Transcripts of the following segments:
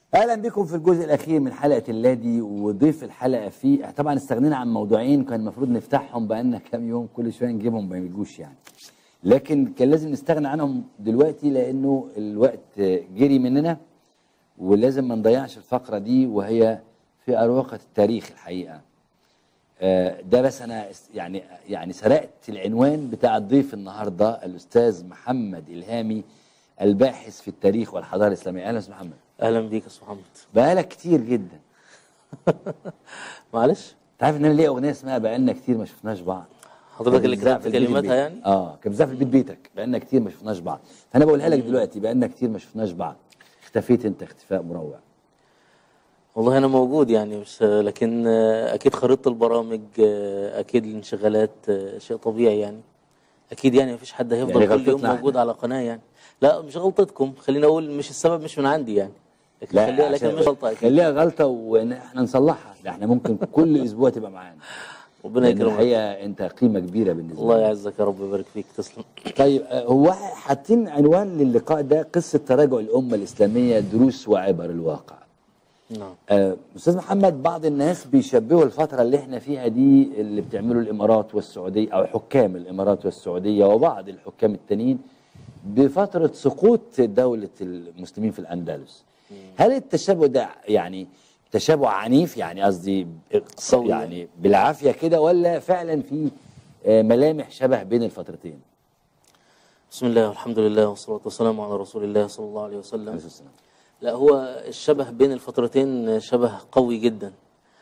اهلا بكم في الجزء الاخير من حلقه اللادي وضيف الحلقه فيه طبعا استغنينا عن موضوعين كان المفروض نفتحهم بقالنا كام يوم كل شويه نجيبهم ما يجوش يعني لكن كان لازم نستغنى عنهم دلوقتي لانه الوقت جري مننا ولازم ما نضيعش الفقره دي وهي في اروقه التاريخ الحقيقه آه، ده بس انا اس- يعني يعني سرقت العنوان بتاع الضيف النهارده الاستاذ محمد الهامي الباحث في التاريخ والحضاره الاسلاميه اهلا استاذ محمد اهلا بيك يا استاذ محمد بقالك كتير جدا معلش انت عارف ان انا ليا اغنيه اسمها بقالنا كتير ما شفناش بعض حضرتك اللي كانت بتذاع كتبت في البيت كلماتها البيت. يعني اه كانت بتذاع في البيت بيتك بقالنا كتير ما شفناش بعض فانا بقولها لك دلوقتي بقالنا كتير ما شفناش بعض اختفيت انت اختفاء مروع والله انا موجود يعني مش لكن آه، اكيد خريطه البرامج آه، اكيد الانشغالات آه، شيء طبيعي يعني اكيد يعني مفيش حد هيفضل يعني كل يوم غلطتنا موجود على قناه يعني لا مش غلطتكم خلينا اقول مش السبب مش من عندي يعني لكن لا خليها عشان- لكن مش غلطه اكيد خليها غلطه واحنا نصلحها ده احنا ممكن كل اسبوع تبقى معانا ربنا لان يكرمك الحقيقه انت قيمه كبيره بالنسبه الله لي يعزك يا رب ويبارك فيك تسلم طيب آه، هو حاطين عنوان للقاء ده قصه تراجع الامه الاسلاميه دروس وعبر الواقع نعم آه، استاذ محمد بعض الناس بيشبهوا الفتره اللي احنا فيها دي اللي بتعمله الامارات والسعوديه او حكام الامارات والسعوديه وبعض الحكام التانيين بفتره سقوط دوله المسلمين في الاندلس هل التشابه ده يعني تشابه عنيف يعني قصدي قوي. يعني بالعافيه كده ولا فعلا في آه، ملامح شبه بين الفترتين بسم الله والحمد لله والصلاه والسلام على رسول الله صلى الله عليه وسلم عليه الصلاة والسلام. لا هو الشبه بين الفترتين شبه قوي جدا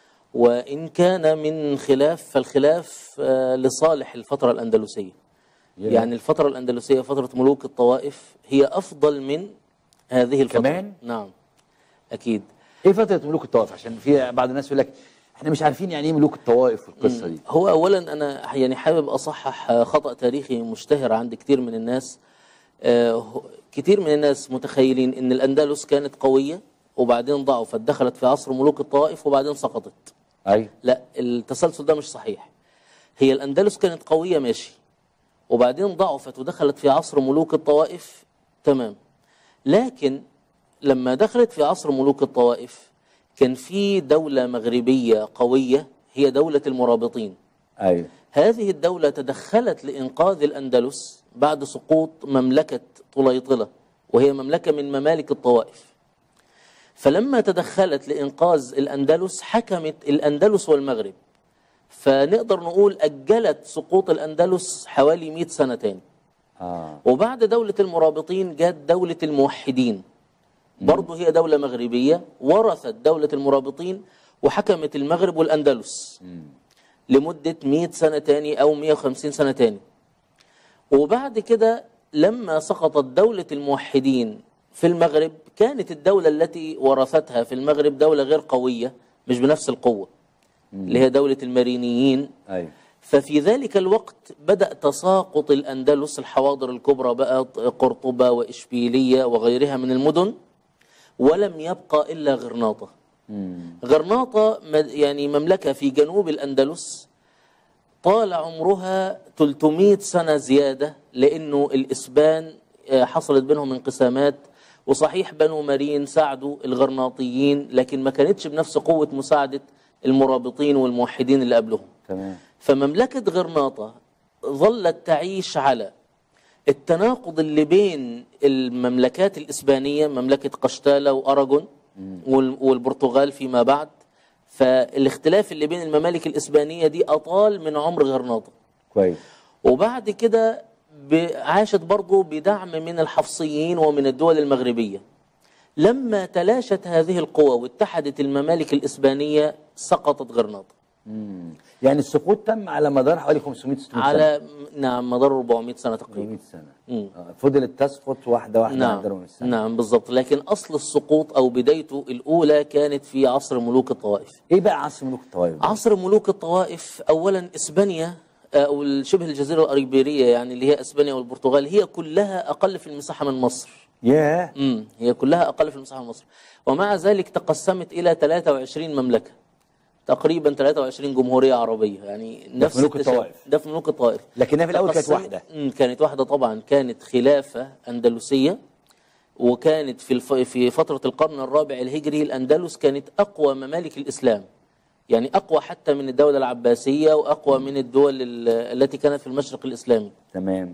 وإن كان من خلاف فالخلاف آه، لصالح الفترة الأندلسية يا. يعني الفترة الأندلسية فترة ملوك الطوائف هي أفضل من هذه الفترة كمان؟ نعم أكيد ايه فتره ملوك الطوائف عشان في بعض الناس يقول لك احنا مش عارفين يعني ايه ملوك الطوائف والقصه دي هو أولا أنا يعني حابب أصحح آه، خطأ تاريخي مشتهر عند كتير من الناس آه، هو- كتير من الناس متخيلين أن الأندلس كانت قوية وبعدين ضعفت دخلت في عصر ملوك الطوائف وبعدين سقطت ايوه لا التسلسل ده مش صحيح هي الأندلس كانت قوية ماشي وبعدين ضعفت ودخلت في عصر ملوك الطوائف تمام لكن لما دخلت في عصر ملوك الطوائف كان في دولة مغربية قوية هي دولة المرابطين ايوه هذه الدولة تدخلت لإنقاذ الأندلس بعد سقوط مملكة طليطلة وهي مملكة من ممالك الطوائف فلما تدخلت لإنقاذ الأندلس حكمت الأندلس والمغرب فنقدر نقول أجلت سقوط الأندلس حوالي 100 سنة تاني اه وبعد دولة المرابطين جت دولة الموحدين برضه هي دولة مغربية ورثت دولة المرابطين وحكمت المغرب والأندلس لمدة 100 سنة تاني أو 150 سنة تاني وبعد كده لما سقطت دولة الموحدين في المغرب كانت الدولة التي ورثتها في المغرب دولة غير قوية مش بنفس القوة اللي هي دولة المارينيين ايوه ففي ذلك الوقت بدأ تساقط الأندلس الحواضر الكبرى بقى قرطبة وإشبيلية وغيرها من المدن ولم يبقى إلا غرناطة غرناطة مد- يعني مملكة في جنوب الأندلس طال عمرها 300 سنة زيادة لأنه الإسبان آه، حصلت بينهم انقسامات وصحيح بنو مارين ساعدوا الغرناطيين لكن ما كانتش بنفس قوة مساعدة المرابطين والموحدين اللي قبلهم تمام فمملكة غرناطة ظلت تعيش على التناقض اللي بين المملكات الإسبانية مملكة قشتالة وأراجون وال- والبرتغال فيما بعد فالاختلاف اللي بين الممالك الإسبانية دي أطال من عمر غرناطة كويس وبعد كده ب- عاشت برضه بدعم من الحفصيين ومن الدول المغربية لما تلاشت هذه القوى واتحدت الممالك الإسبانية سقطت غرناطة يعني السقوط تم على مدار حوالي 500 600 سنه على نعم مدار 400 سنة تقريبا 400 سنه مم. آه، فضلت تسقط واحده واحده نعم عند 400 سنه نعم بالضبط لكن أصل السقوط أو بدايته الأولى كانت في عصر ملوك الطوائف ايه بقى عصر ملوك الطوائف ده؟ عصر ملوك الطوائف أولا إسبانيا أو شبه الجزيرة الأريبيرية يعني اللي هي إسبانيا والبرتغال هي كلها أقل في المساحة من مصر ياه امم هي كلها أقل في المساحة من مصر ومع ذلك تقسمت إلى 23 مملكة تقريبا 23 جمهورية عربية يعني نفس ملوك التشابه. الطوائف. ده في ملوك الطوائف لكنها في الاول كانت تقسمت- واحده مم، كانت واحدة طبعا كانت خلافة أندلسية وكانت في الف... في فترة القرن الرابع الهجري الأندلس كانت أقوى ممالك الإسلام يعني أقوى حتى من الدولة العباسية وأقوى من الدول ال- التي كانت في المشرق الإسلامي تمام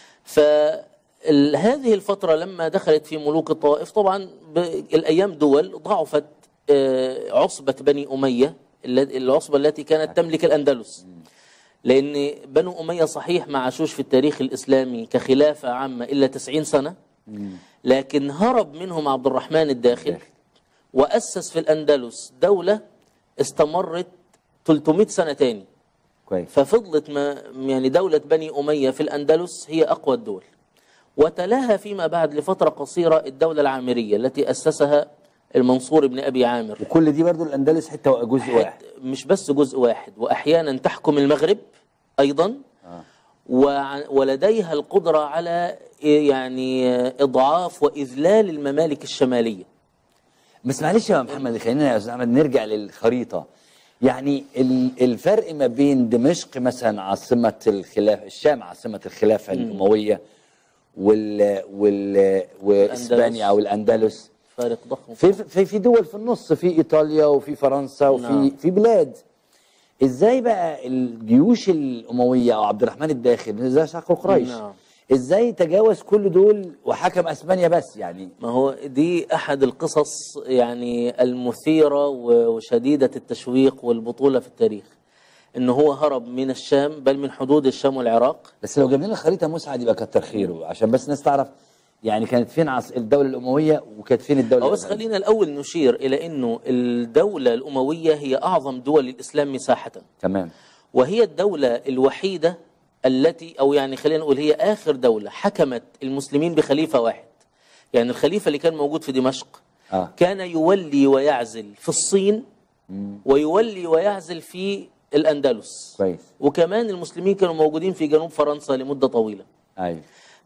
فهذه الفترة لما دخلت في ملوك الطوائف طبعا ب- الأيام دول ضعفت آه، عصبة بني أمية الل- العصبة التي كانت تملك الأندلس لأن بنو أمية صحيح ما عاشوش في التاريخ الإسلامي كخلافة عامة إلا 90 سنة لكن هرب منهم عبد الرحمن الداخل داخل. وأسس في الأندلس دولة استمرت 300 سنة تاني كويس ففضلت ما يعني دولة بني أمية في الأندلس هي أقوى الدول وتلاها فيما بعد لفترة قصيرة الدولة العامرية التي أسسها المنصور بن أبي عامر وكل دي برضو الاندلس حته جزء واحد مش بس جزء واحد وأحيانا تحكم المغرب أيضا وع- ولديها القدرة على يعني إضعاف وإذلال الممالك الشمالية بس معلش يا محمد خلينا يا استاذ احمد نرجع للخريطه يعني ال- الفرق ما بين دمشق مثلا عاصمه الخلافه الشام عاصمه الخلافه الامويه وال وال واسبانيا او الاندلس فارق ضخم في في في دول في النص في ايطاليا وفي فرنسا وفي نعم. في بلاد ازاي بقى الجيوش الامويه او عبد الرحمن الداخل زي شعق قريش نعم. ازاي تجاوز كل دول وحكم اسبانيا بس يعني ما هو دي أحد القصص يعني المثيرة و- وشديدة التشويق والبطولة في التاريخ إنه هو هرب من الشام بل من حدود الشام والعراق بس لو جبنا لنا خريطه مسعد يبقى كتر خيره عشان بس الناس تعرف يعني كانت فين عص... الدوله الامويه وكانت فين الدوله أو بس الأموية. خلينا الأول نشير إلى أنه الدولة الأموية هي أعظم دول الإسلام مساحة تمام وهي الدولة الوحيدة التي أو يعني خلينا نقول هي آخر دولة حكمت المسلمين بخليفة واحد يعني الخليفة اللي كان موجود في دمشق اه كان يولي ويعزل في الصين ويولي ويعزل في الأندلس كويس وكمان المسلمين كانوا موجودين في جنوب فرنسا لمدة طويلة ايوه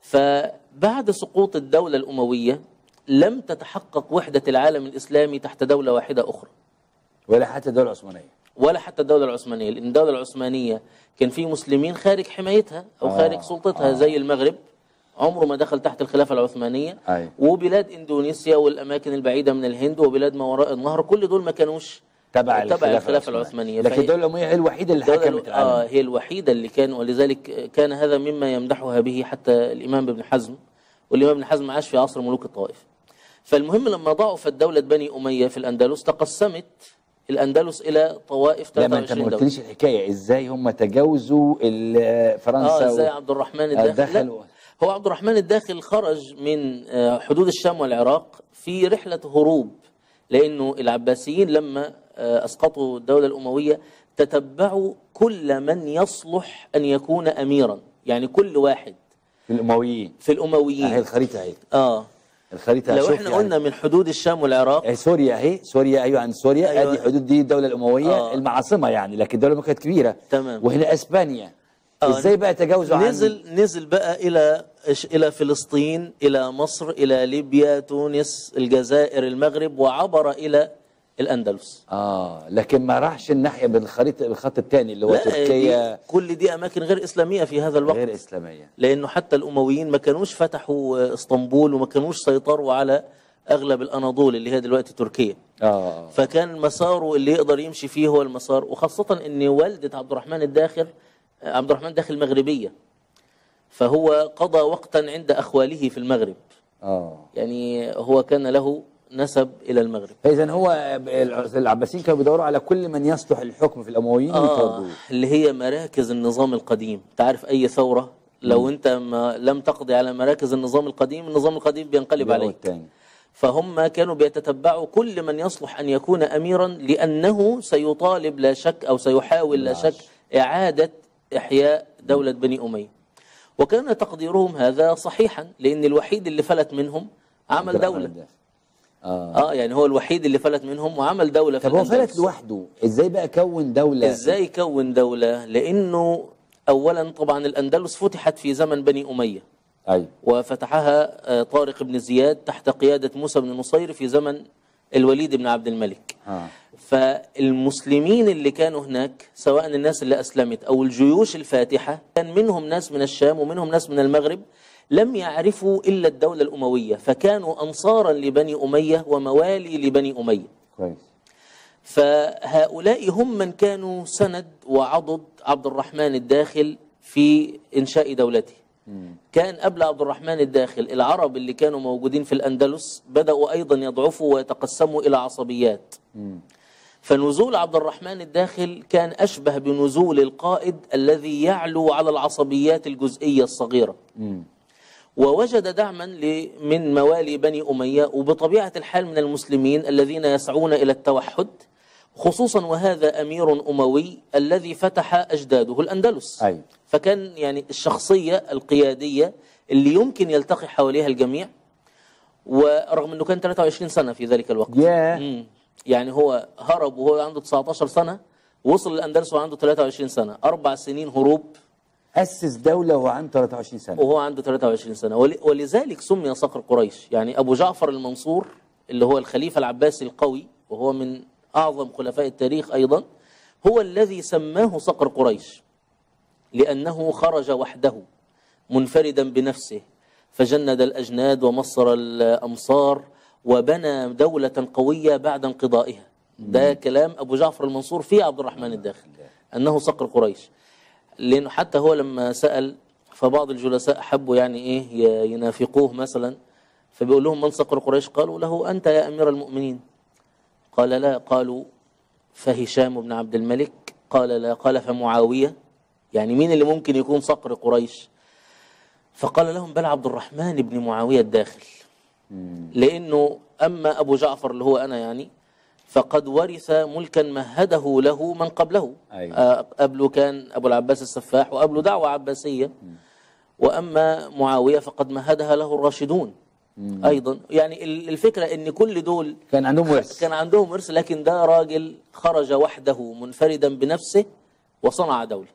فبعد سقوط الدولة الأموية لم تتحقق وحدة العالم الإسلامي تحت دولة واحدة أخرى ولا حتى الدوله العثمانيه ولا حتى الدولة العثمانية لأن الدولة العثمانية كان في مسلمين خارج حمايتها أو آه، خارج سلطتها آه. زي المغرب عمره ما دخل تحت الخلافة العثمانية أيوة. وبلاد إندونيسيا والأماكن البعيدة من الهند وبلاد ما وراء النهر كل دول ما كانوش تبع تبع الخلافة العثمانية لكن فهي- الدوله الامويه هي الوحيده اللي الدولة حكمت الو- آه العالم هي الوحيدة اللي كان ولذلك كان هذا مما يمدحها به حتى الإمام ابن حزم والإمام ابن حزم عاش في عصر ملوك الطائف فالمهم لما ضعفت دولة بني أمية في الأندلس تقسمت الأندلس إلى طوائف لا ما انت 23 ما دولة قلتليش الحكايه ازاي هم تجاوزوا ال- فرنسا اه ازاي و- عبد الرحمن آه، الداخل دخل لا و- هو عبد الرحمن الداخل خرج من آه، حدود الشام والعراق في رحلة هروب لأنه العباسيين لما آه، أسقطوا الدولة الأموية تتبعوا كل من يصلح أن يكون أميرا يعني كل واحد في الامويين في اهي الأمويين الخريطه اهي آه الخريطه لو شوف احنا يعني. قلنا من حدود الشام والعراق اهي سوريا اهي سوريا ايوه عن سوريا أيوة. ادي حدود دي الدوله الامويه آه. المعاصمه يعني لكن الدوله الامويه كانت كبيره تمام. وهنا اسبانيا آه. ازاي بقى تجاوزوا عن نزل نزل بقى الى إيش- الى فلسطين الى مصر الى ليبيا تونس الجزائر المغرب وعبر الى الاندلس اه لكن ما راحش الناحيه بالخريطه الخط الثاني اللي هو لا تركيا دي كل دي اماكن غير اسلاميه في هذا الوقت غير اسلاميه لانه حتى الامويين ما كانوش فتحوا اسطنبول وما كانوش سيطروا على اغلب الاناضول اللي هي دلوقتي تركيا اه فكان مساره اللي يقدر يمشي فيه هو المسار وخاصه ان والده عبد الرحمن الداخل عبد الرحمن الداخل مغربيه فهو قضى وقتا عند اخواله في المغرب اه يعني هو كان له نسب الى المغرب فاذا هو العباسيين كانوا بيدوروا على كل من يصلح للحكم في الامويين آه ويطردوه اللي هي مراكز النظام القديم تعرف أي ثورة لو أنت ما لم تقضي على مراكز النظام القديم النظام القديم بينقلب هو عليك الثاني فهم كانوا بيتتبعوا كل من يصلح أن يكون أميرا لأنه سيطالب لا شك أو سيحاول لا نعم. شك إعادة إحياء دولة بني أمية وكان تقديرهم هذا صحيحا لأن الوحيد اللي فلت منهم عمل عبد الرحمن دولة الداخل. اه اه يعني هو الوحيد اللي فلت منهم وعمل دولة في طب هو الأندلس. فلت لوحده ازاي بقى كون دوله ازاي كون دولة لانه اولا طبعا الاندلس فتحت في زمن بني امية ايوه وفتحها آه، طارق بن زياد تحت قيادة موسى بن نصير في زمن الوليد بن عبد الملك اه فالمسلمين اللي كانوا هناك سواء الناس اللي أسلمت أو الجيوش الفاتحة كان منهم ناس من الشام ومنهم ناس من المغرب لم يعرفوا إلا الدولة الأموية فكانوا أنصارا لبني أمية وموالي لبني أمية كويس فهؤلاء هم من كانوا سند وعضد عبد الرحمن الداخل في إنشاء دولته كان قبل عبد الرحمن الداخل العرب اللي كانوا موجودين في الأندلس بدأوا أيضا يضعفوا ويتقسموا إلى عصبيات فنزول عبد الرحمن الداخل كان أشبه بنزول القائد الذي يعلو على العصبيات الجزئية الصغيرة ووجد دعما ل- من موالي بني أمية وبطبيعة الحال من المسلمين الذين يسعون إلى التوحد خصوصا وهذا أمير أموي الذي فتح أجداده الأندلس أي. فكان يعني الشخصية القيادية اللي يمكن يلتقي حواليها الجميع ورغم أنه كان 23 سنة في ذلك الوقت ياه. مم. يعني هو هرب وهو عنده 19 سنة وصل الأندلس وهو عنده 23 سنة أربع سنين هروب أسس دولة وهو عنده 23 سنة وهو عنده 23 سنة ول- ولذلك سمي صقر قريش يعني أبو جعفر المنصور اللي هو الخليفة العباسي القوي وهو من أعظم خلفاء التاريخ أيضا هو الذي سماه صقر قريش لأنه خرج وحده منفردا بنفسه فجند الأجناد ومصر الأمصار وبنى دولة قوية بعد انقضائها ده كلام أبو جعفر المنصور في عبد الرحمن الداخل أنه صقر قريش لأنه حتى هو لما سأل فبعض الجلساء حبوا يعني إيه ي- ينافقوه مثلا فبيقول لهم من صقر قريش قالوا له أنت يا أمير المؤمنين قال لا قالوا فهشام بن عبد الملك قال لا قال فمعاوية يعني مين اللي ممكن يكون صقر قريش فقال لهم بل عبد الرحمن بن معاوية الداخل لأنه أما أبو جعفر اللي هو أنا يعني فقد ورث ملكا مهده له من قبله أيوة. آه، قبله كان أبو العباس السفاح وقبله دعوة عباسية وأما معاوية فقد مهدها له الراشدون أيضا يعني ال- الفكرة أن كل دول كان عندهم ورث كان عندهم ورث لكن ده راجل خرج وحده منفردا بنفسه وصنع دولة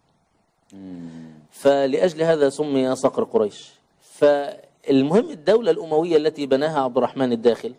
فلأجل هذا سمي صقر قريش فالمهم الدولة الأموية التي بناها عبد الرحمن الداخل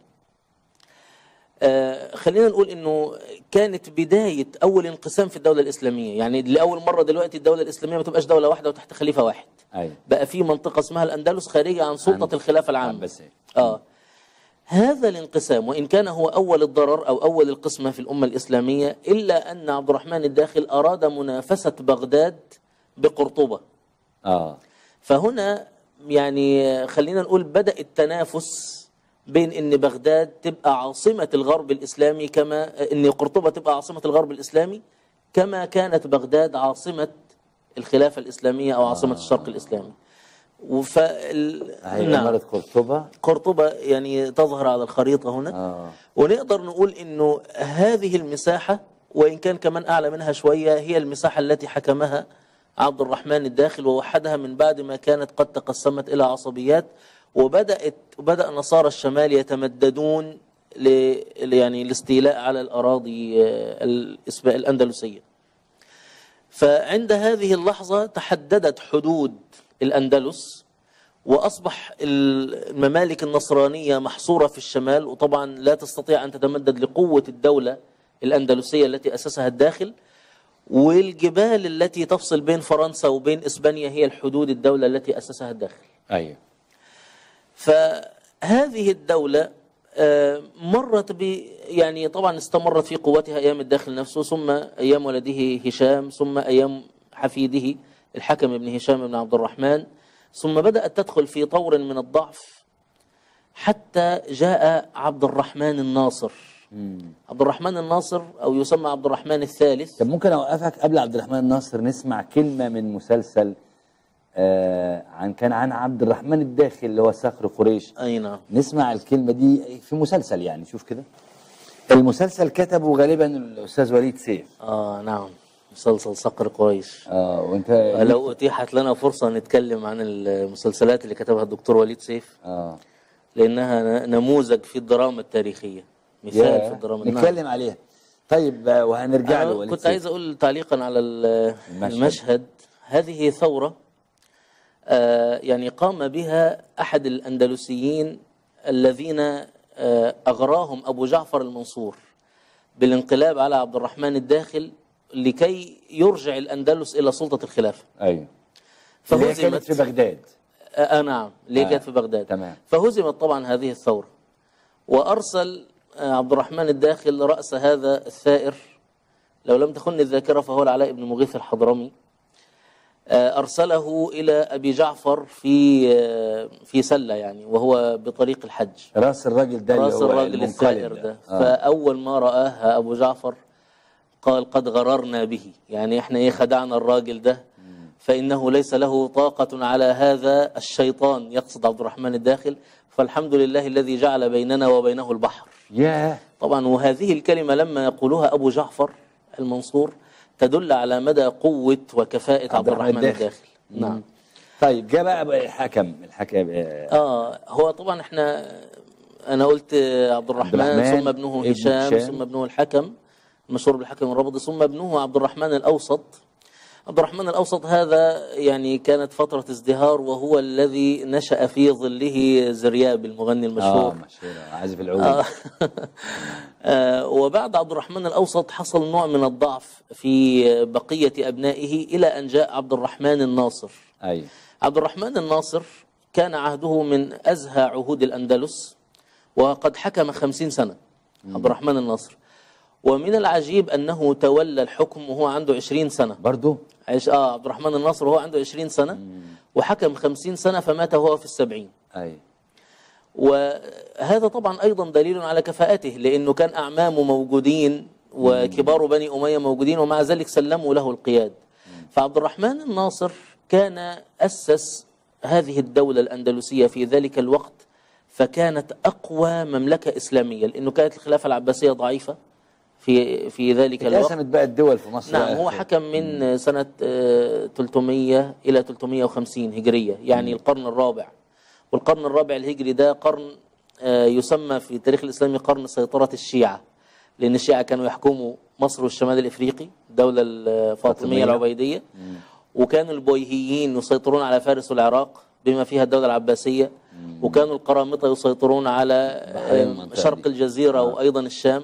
آه، خلينا نقول انه كانت بدايه اول انقسام في الدوله الاسلاميه يعني لاول مره دلوقتي الدوله الاسلاميه ما تبقاش دوله واحده وتحت خليفه واحد أيوة بقى في منطقه اسمها الاندلس خارجه عن سلطه عن الخلافه العامه العباسية. اه هذا الانقسام وان كان هو اول الضرر او اول القسمه في الامه الاسلاميه الا ان عبد الرحمن الداخل اراد منافسه بغداد بقرطبه آه فهنا يعني خلينا نقول بدأ التنافس بين ان بغداد تبقى عاصمة الغرب الاسلامي كما ان قرطبة تبقى عاصمة الغرب الاسلامي كما كانت بغداد عاصمة الخلافة الاسلامية او عاصمة الشرق الاسلامي وفال هي نعم. إمارة قرطبة قرطبة يعني تظهر على الخريطة هنا آه ونقدر نقول انه هذه المساحة وان كان كمان اعلى منها شوية هي المساحة التي حكمها عبد الرحمن الداخل ووحدها من بعد ما كانت قد تقسمت الى عصبيات وبدأت بدأ نصارى الشمال يتمددون ل ل- يعني الاستيلاء على الاراضي آه، الإسب- الاندلسية فعند هذه اللحظة تحددت حدود الأندلس وأصبح الممالك النصرانية محصورة في الشمال وطبعا لا تستطيع أن تتمدد لقوة الدولة الأندلسية التي أسسها الداخل والجبال التي تفصل بين فرنسا وبين إسبانيا هي الحدود الدولة التي أسسها الداخل أيوة فهذه الدولة آه، مرت ب يعني طبعا استمرت في قوتها ايام الداخل نفسه ثم ايام ولده هشام ثم ايام حفيده الحكم بن هشام بن عبد الرحمن ثم بدات تدخل في طور من الضعف حتى جاء عبد الرحمن الناصر عبد الرحمن الناصر او يسمى عبد الرحمن الثالث طب ممكن أوقفك قبل عبد الرحمن الناصر نسمع كلمة من مسلسل آه عن كان عن عبد الرحمن الداخل اللي هو صخر قريش اي نعم نسمع الكلمة دي في مسلسل يعني شوف كده المسلسل كتبه غالبا الأستاذ وليد سيف اه نعم مسلسل صقر قريش اه وانت لو اتيحت لنا فرصه نتكلم عن المسلسلات اللي كتبها الدكتور وليد سيف اه لانها ن- نموذج في الدراما التاريخيه مثال يا، في الدراما نعم. نتكلم عليها طيب آه، وهنرجع له أنا وليد كنت سيف. عايز اقول تعليقا على ال- المشهد. المشهد هذه ثوره آه، يعني قام بها احد الاندلسيين الذين آه، اغراهم ابو جعفر المنصور بالانقلاب على عبد الرحمن الداخل لكي يرجع الاندلس الى سلطه الخلافه ايوه اللي هي كانت فهزمت في بغداد آه آه، نعم اللي آه، كانت في بغداد تمام. فهزمت طبعا هذه الثورة وأرسل آه، عبد الرحمن الداخل رأس هذا الثائر لو لم تخن الذاكرة فهو العلاء بن مغيث الحضرمي آه، أرسله إلى أبي جعفر في آه، في سلة يعني وهو بطريق الحج راس الراجل ده اللي راس هو الراجل المنقلب الثائر ده آه. فأول ما رآها أبو جعفر قال قد غررنا به يعني احنا ايه خدعنا الراجل ده فإنه ليس له طاقة على هذا الشيطان يقصد عبد الرحمن الداخل فالحمد لله الذي جعل بيننا وبينه البحر ياه طبعا وهذه الكلمة لما يقولها أبو جعفر المنصور تدل على مدى قوة وكفاءة عبد الرحمن الداخل نعم طيب جاء بقى بقى الحكم الحكم آه، اه هو طبعا احنا انا قلت عبد الرحمن, الرحمن، ثم ابنه ابن هشام هشام. ثم ابنه الحكم المشهور بالحكم الربضي ثم ابنه عبد الرحمن الاوسط عبد الرحمن الاوسط هذا يعني كانت فتره ازدهار وهو الذي نشا في ظله زرياب المغني اه المشهور مشهور عازف العود آه. آه، وبعد عبد الرحمن الأوسط حصل نوع من الضعف في بقية أبنائه إلى أن جاء عبد الرحمن الناصر ايوه عبد الرحمن الناصر كان عهده من أزهى عهود الأندلس وقد حكم خمسين سنة عبد الرحمن الناصر ومن العجيب أنه تولى الحكم وهو عنده عشرين سنة برضه عش... آه عبد الرحمن الناصر وهو عنده عشرين سنة وحكم خمسين سنة فمات وهو في السبعين ايوه وهذا طبعا أيضا دليل على كفاءته لأنه كان أعمامه موجودين وكبار بني أمية موجودين ومع ذلك سلموا له القياد فعبد الرحمن الناصر كان أسس هذه الدولة الأندلسية في ذلك الوقت فكانت أقوى مملكة إسلامية لأنه كانت الخلافة العباسية ضعيفة في في ذلك الوقت اتقسمت بقى الدول في مصر نعم بقى. هو حكم من سنة آه، 300 إلى 350 هجرية يعني القرن الرابع والقرن الرابع الهجري ده قرن آه، يسمى في التاريخ الإسلامي قرن سيطرة الشيعة لأن الشيعة كانوا يحكموا مصر والشمال الإفريقي الدولة الفاطمية فاطمية. العبيدية وكانوا البويهيين يسيطرون على فارس والعراق بما فيها الدولة العباسية وكانوا القرامطة يسيطرون على بحرين آه، المنطقة شرق دي. الجزيرة وأيضا الشام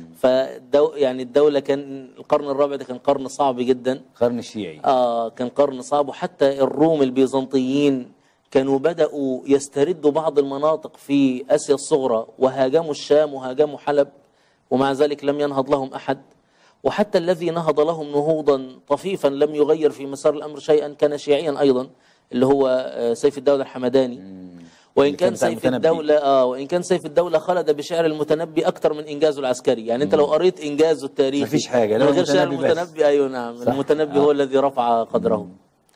فدو يعني الدولة كان القرن الرابع ده كان قرن صعب جدا القرن الشيعي آه كان قرن صعب وحتى الروم البيزنطيين كانوا بدأوا يستردوا بعض المناطق في آسيا الصغرى وهاجموا الشام وهاجموا حلب ومع ذلك لم ينهض لهم أحد وحتى الذي نهض لهم نهوضا طفيفا لم يغير في مسار الأمر شيئا كان شيعيا أيضا اللي هو آه، سيف الدولة الحمداني وإن اللي كان كان بتاع سيف المتنبي. الدولة آه وإن كان سيف الدولة خلد بشعر المتنبي أكثر من إنجازه العسكري يعني أنت لو قريت إنجازه التاريخي مفيش حاجة، من لا غير شعر المتنبي بس. المتنبي أيوه نعم صح. المتنبي آه. هو الذي رفع قدره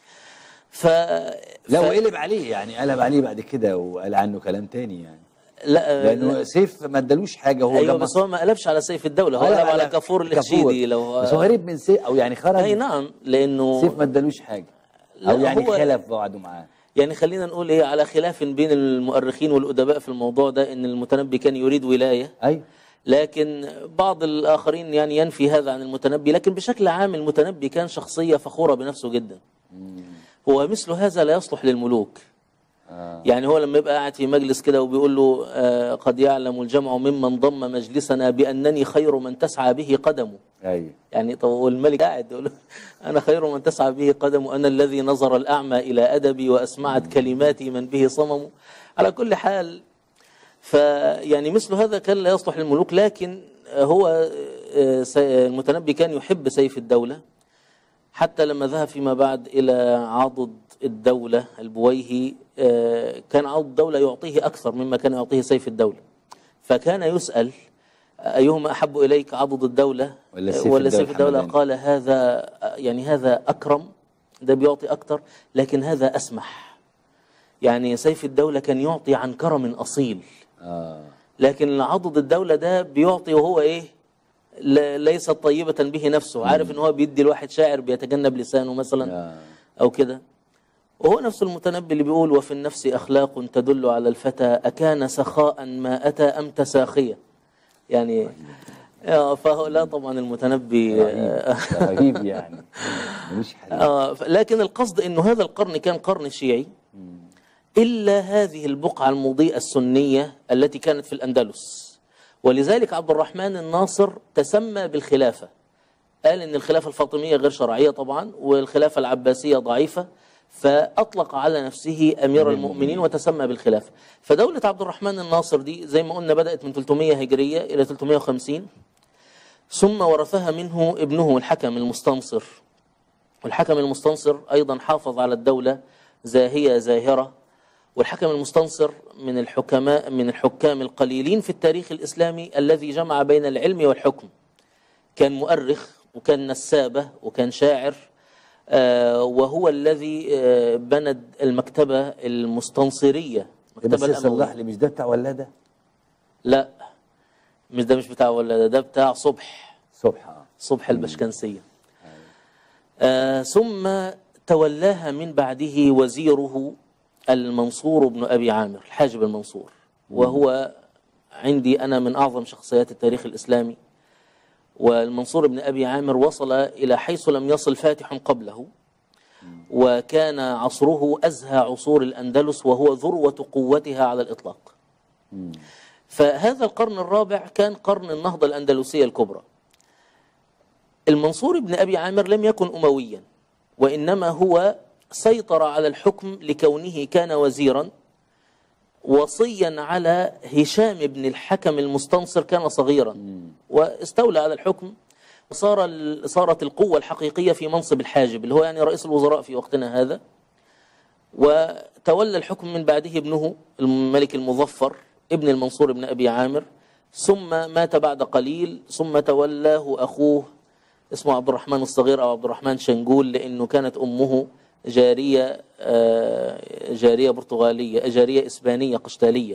ف لا ف- وقلب عليه يعني قلب عليه بعد كده وقال عنه كلام تاني يعني لا لانه سيف ما ادالوش حاجه هو ايوه جه بس مصر. هو ما قلبش على سيف الدولة هو قلب قلب على كافور الخشيدي لو بس هو هرب من سيف او يعني خرج اي نعم لانه سيف ما ادالوش حاجه لا، او يعني هو- خلف بعده معاه يعني خلينا نقول ايه على خلاف بين المؤرخين والادباء في الموضوع ده ان المتنبي كان يريد ولايه ايوه لكن بعض الآخرين يعني ينفي هذا عن المتنبي لكن بشكل عام المتنبي كان شخصية فخورة بنفسه جدا هو مثل هذا لا يصلح للملوك آه. يعني هو لما يبقى قاعد في مجلس كده وبيقول له آه قد يعلم الجمع ممن ضم مجلسنا بأنني خير من تسعى به قدمه ايوه يعني طب والملك قاعد يقول له أنا خير من تسعى به قدم أنا الذي نظر الأعمى إلى أدبي وأسمعت كلماتي من به صمم على كل حال فيعني مثل هذا كان لا يصلح للملوك لكن هو آه، سي- المتنبي كان يحب سيف الدولة حتى لما ذهب فيما بعد إلى عضد الدولة البويهي آه، كان عضد الدولة يعطيه أكثر مما كان يعطيه سيف الدولة فكان يسأل أيهما أحب إليك عضد الدولة ولا سيف ولا الدولة سيف الدولة الحمداني؟ قال هذا يعني هذا أكرم ده بيعطي أكثر لكن هذا أسمح يعني سيف الدولة كان يعطي عن كرم أصيل اه لكن عضد الدولة ده بيعطي وهو ايه ل- ليست طيبة به نفسه عارف ان هو بيدي الواحد شاعر بيتجنب لسانه مثلا آه. او كده وهو نفس المتنبي اللي بيقول وفي النفس اخلاق تدل على الفتى اكان سخاء ما اتى ام تساخية يعني آه، فهو لا طبعا المتنبي آه، رهيب رهيب يعني ملوش حل آه ف- لكن القصد انه هذا القرن كان قرن شيعي الا هذه البقعه المضيئه السنيه التي كانت في الاندلس ولذلك عبد الرحمن الناصر تسمى بالخلافه قال ان الخلافه الفاطميه غير شرعيه طبعا والخلافه العباسيه ضعيفه فأطلق على نفسه أمير المؤمنين وتسمى بالخلافة فدولة عبد الرحمن الناصر دي زي ما قلنا بدأت من 300 هجرية إلى 350 ثم ورثها منه ابنه الحكم المستنصر والحكم المستنصر أيضا حافظ على الدولة زاهية زاهرة والحكم المستنصر من الحكماء من الحكام القليلين في التاريخ الإسلامي الذي جمع بين العلم والحكم كان مؤرخ وكان نسابة وكان شاعر آه، وهو الذي آه، بنى المكتبة المستنصرية المكتبة بس الأموية. صلح لي مش ده بتاع ولاده لا مش ده مش بتاع ولا ده, ده بتاع صبح صبح اه صبح البشكنسية آه ثم تولاها من بعده وزيره المنصور بن أبي عامر الحاجب المنصور وهو عندي أنا من أعظم شخصيات التاريخ الإسلامي والمنصور بن أبي عامر وصل إلى حيث لم يصل فاتح قبله وكان عصره أزهى عصور الأندلس وهو ذروة قوتها على الإطلاق فهذا القرن الرابع كان قرن النهضة الأندلسية الكبرى المنصور بن أبي عامر لم يكن أمويا وإنما هو سيطر على الحكم لكونه كان وزيرا وصيا على هشام بن الحكم المستنصر كان صغيرا واستولى على الحكم وصار ال- صارت القوة الحقيقية في منصب الحاجب اللي هو يعني رئيس الوزراء في وقتنا هذا وتولى الحكم من بعده ابنه الملك المظفر ابن المنصور بن أبي عامر ثم مات بعد قليل ثم تولاه أخوه اسمه عبد الرحمن الصغير أو عبد الرحمن شنجول لأنه كانت أمه جارية آه، جارية برتغالية جارية إسبانية قشتالية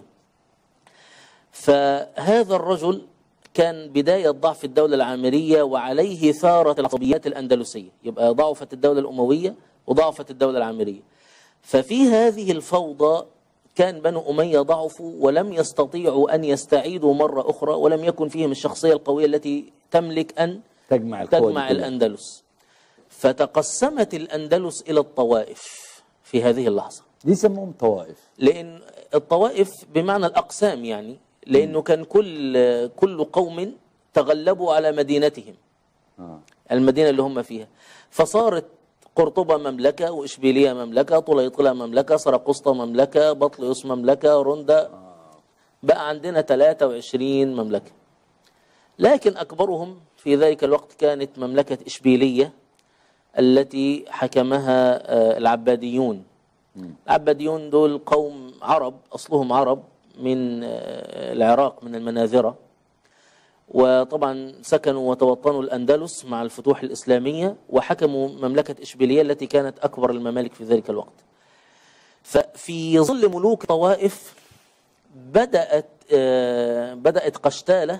فهذا الرجل كان بداية ضعف الدولة العامرية وعليه ثارة العصبيات الأندلسية يبقى ضعفت الدولة الأموية وضعفت الدولة العامرية ففي هذه الفوضى كان بنو أمية ضعفوا ولم يستطيعوا أن يستعيدوا مرة أخرى ولم يكن فيهم الشخصية القوية التي تملك أن تجمع القوى دي تجمع كلها. الأندلس فتقسمت الأندلس إلى الطوائف في هذه اللحظة دي سموهم طوائف لأن الطوائف بمعنى الأقسام يعني لأنه كان كل كل قوم تغلبوا على مدينتهم اه المدينة اللي هم فيها فصارت قرطبة مملكة وإشبيلية مملكة طليطلة مملكة سرقسطة مملكة بطليوس مملكة روندا بقى عندنا 23 مملكة لكن أكبرهم في ذلك الوقت كانت مملكة إشبيلية التي حكمها آه، العباديون العباديون دول قوم عرب أصلهم عرب من آه، العراق من المناذرة وطبعا سكنوا وتوطنوا الأندلس مع الفتوح الإسلامية وحكموا مملكة إشبيلية التي كانت أكبر الممالك في ذلك الوقت ففي ظل ملوك طوائف بدأت آه، بدأت قشتالة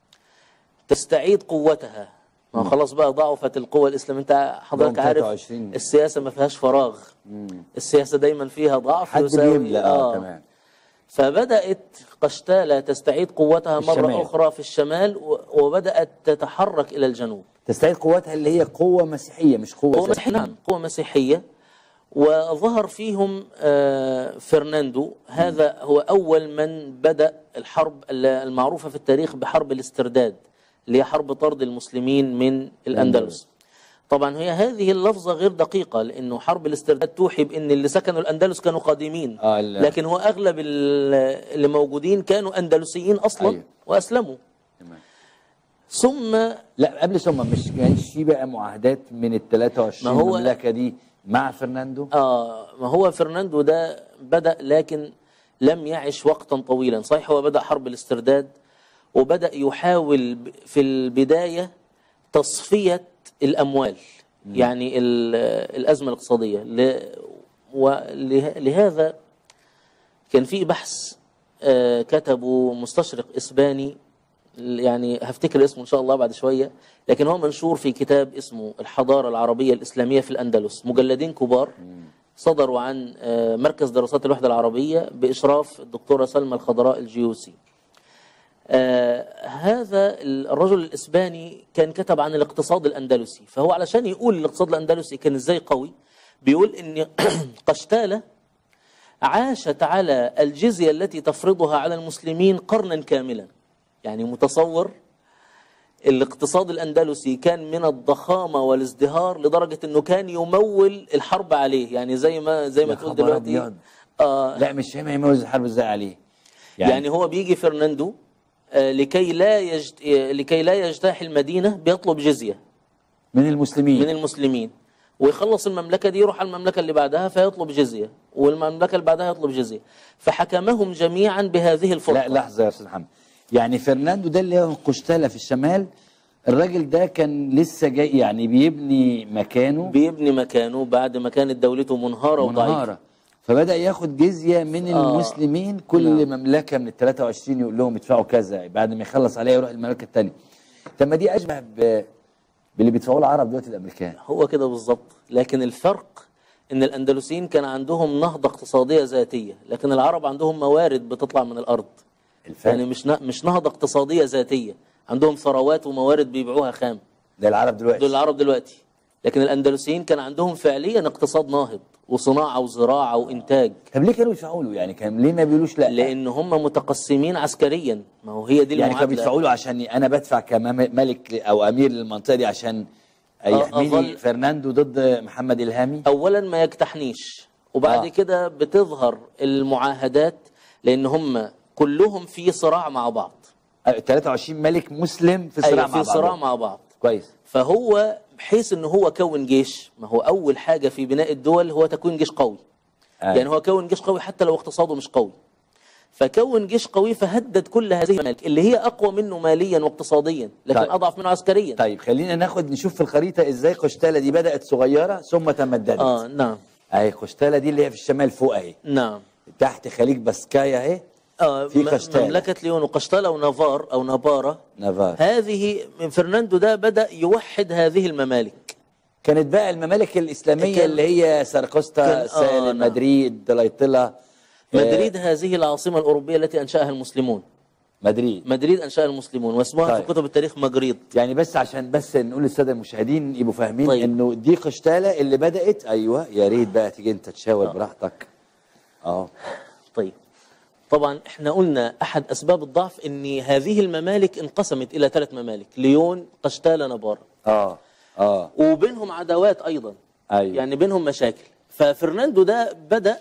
تستعيد قوتها ما هو خلاص بقى ضعفت القوة الإسلامية أنت حضرتك بقوا عارف 23. السياسة ما فيهاش فراغ السياسة دايما فيها ضعف حد يساوي- بيملى اه تمام فبدأت قشتالة تستعيد قوتها في مرة الشمال. أخرى في الشمال و- وبدأت تتحرك إلى الجنوب تستعيد قوتها اللي هي قوة مسيحية مش قوة قوة سياسية. مسيحية نعم قوة مسيحية وظهر فيهم آه، فرناندو هذا هو أول من بدأ الحرب المعروفة في التاريخ بحرب الاسترداد اللي هي حرب طرد المسلمين من الأندلس طبعا هي هذه اللفظة غير دقيقة لأنه حرب الاسترداد توحي بأن اللي سكنوا الأندلس كانوا قادمين آه، ال- لكن هو أغلب ال- اللي موجودين كانوا أندلسيين أصلا أيوة. وأسلموا تمام. ثم لا قبل ثم مش كانش في بقى معاهدات من ال 23 ما هو- مملكة دي مع فرناندو آه ما هو فرناندو ده بدأ لكن لم يعش وقتا طويلا صحيح هو بدأ حرب الاسترداد وبدأ يحاول ب- في البداية تصفية الأموال يعني ال- الأزمة الاقتصادية ل- وله- لهذا كان في بحث آه، كتبه مستشرق إسباني يعني هفتكر اسمه إن شاء الله بعد شوية لكن هو منشور في كتاب اسمه الحضارة العربية الإسلامية في الأندلس مجلدين كبار صدروا عن آه، مركز دراسات الوحدة العربية بإشراف الدكتورة سلمى الخضراء الجيوسي آه هذا الرجل الإسباني كان كتب عن الاقتصاد الأندلسي فهو علشان يقول الاقتصاد الأندلسي كان إزاي قوي بيقول إن قشتالة عاشت على الجزية التي تفرضها على المسلمين قرنا كاملا يعني متصور الاقتصاد الأندلسي كان من الضخامة والازدهار لدرجة أنه كان يمول الحرب عليه يعني زي ما زي ما يا تقول خبر دلوقتي أبيض. آه لا مش فاهم يموز الحرب ازاي عليه يعني, يعني هو بيجي فرناندو آه لكي لا يجت... آه، لكي لا يجتاح المدينة بيطلب جزية من المسلمين من المسلمين ويخلص المملكة دي يروح على المملكة اللي بعدها فيطلب جزية والمملكة اللي بعدها يطلب جزية فحكمهم جميعا بهذه الفرقة لا لحظه يا استاذ محمد يعني فرناندو ده اللي هو قشتالة في الشمال الراجل ده كان لسه جاي يعني بيبني مكانه بيبني مكانه بعد ما كانت دولته منهارة وضعيفة منهارة فبدأ ياخد جزية من آه. المسلمين كل مملكة من ال 23 يقول لهم ادفعوا كذا بعد ما يخلص عليها يروح المملكة الثانية طب ما دي أشبه ب... باللي بيدفعوه العرب دلوقتي الأمريكان هو كده بالظبط لكن الفرق ان الاندلسيين كان عندهم نهضة اقتصادية ذاتية لكن العرب عندهم موارد بتطلع من الارض الفرق يعني مش ن- مش نهضة اقتصادية ذاتية عندهم ثروات وموارد بيبيعوها خام ده العرب دلوقتي دول العرب دلوقتي لكن الاندلسيين كان عندهم فعليا اقتصاد ناهض وصناعة وزراعة وانتاج طب ليه كانوا يدفعوا له يعني كان ليه ما بيقولوش لا لان هم متقسمين عسكريا ما هو هي دي يعني كانوا المعادلة بيدفعوا له عشان انا بدفع كملك او امير للمنطقه دي عشان يحميني أظل- فرناندو ضد محمد الهامي اولا ما يجتحنيش وبعد آه. آه. كده بتظهر المعاهدات لان هم كلهم في صراع مع بعض آه، 23 ملك مسلم في صراع أيوة مع في بعض صراع مع بعض كويس فهو بحيث ان هو كون جيش ما هو اول حاجه في بناء الدول هو تكوين جيش قوي آه. يعني هو كون جيش قوي حتى لو اقتصاده مش قوي فكون جيش قوي فهدد كل هذه الممالك اللي هي اقوى منه ماليا واقتصاديا لكن طيب. اضعف منه عسكريا طيب خلينا ناخد نشوف في الخريطه ازاي قشتاله دي بدات صغيره ثم تمددت اه نعم اهي قشتاله دي اللي هي في الشمال فوق اهي نعم تحت خليج بسكايا اهي آه في م- قشتالة. مملكه ليون وقشتالة ونافار او نافارة نافار هذه من فرناندو ده بدا يوحد هذه الممالك كانت بقى الممالك الاسلاميه كان- اللي هي سرقسطة كان- آه، سالم نعم. مدريد دلايطله مدريد هذه العاصمه الاوروبيه التي انشاها المسلمون مدريد مدريد انشاها المسلمون واسمها طيب. في كتب التاريخ مجريد يعني بس عشان بس نقول للساده المشاهدين يبقوا فاهمين طيب. انه دي قشتاله اللي بدات ايوه يا ريت بقى تيجي انت تشاور براحتك اه طيب طبعا احنا قلنا احد اسباب الضعف ان هذه الممالك انقسمت الى ثلاث ممالك ليون قشتالة نبارة اه اه وبينهم عداوات ايضا ايوه يعني بينهم مشاكل ففرناندو ده بدا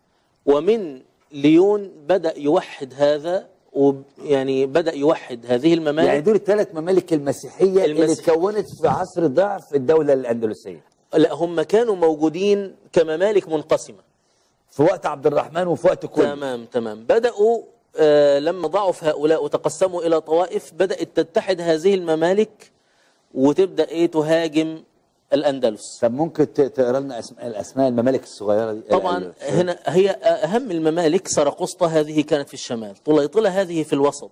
ومن ليون بدا يوحد هذا ويعني بدا يوحد هذه الممالك يعني دول الثلاث ممالك المسيحيه اللي المسيح- اتكونت في عصر ضعف الدوله الاندلسيه لا هم كانوا موجودين كممالك منقسمه في وقت عبد الرحمن وفي وقت كل تمام تمام بدأوا آه لما ضعف هؤلاء وتقسموا إلى طوائف بدأت تتحد هذه الممالك وتبدأ إيه تهاجم الأندلس طب ممكن ت- تقرا لنا اسماء الاسماء الممالك الصغيره دي طبعا ال- هنا هي أهم الممالك سرقسطة هذه كانت في الشمال طليطلة هذه في الوسط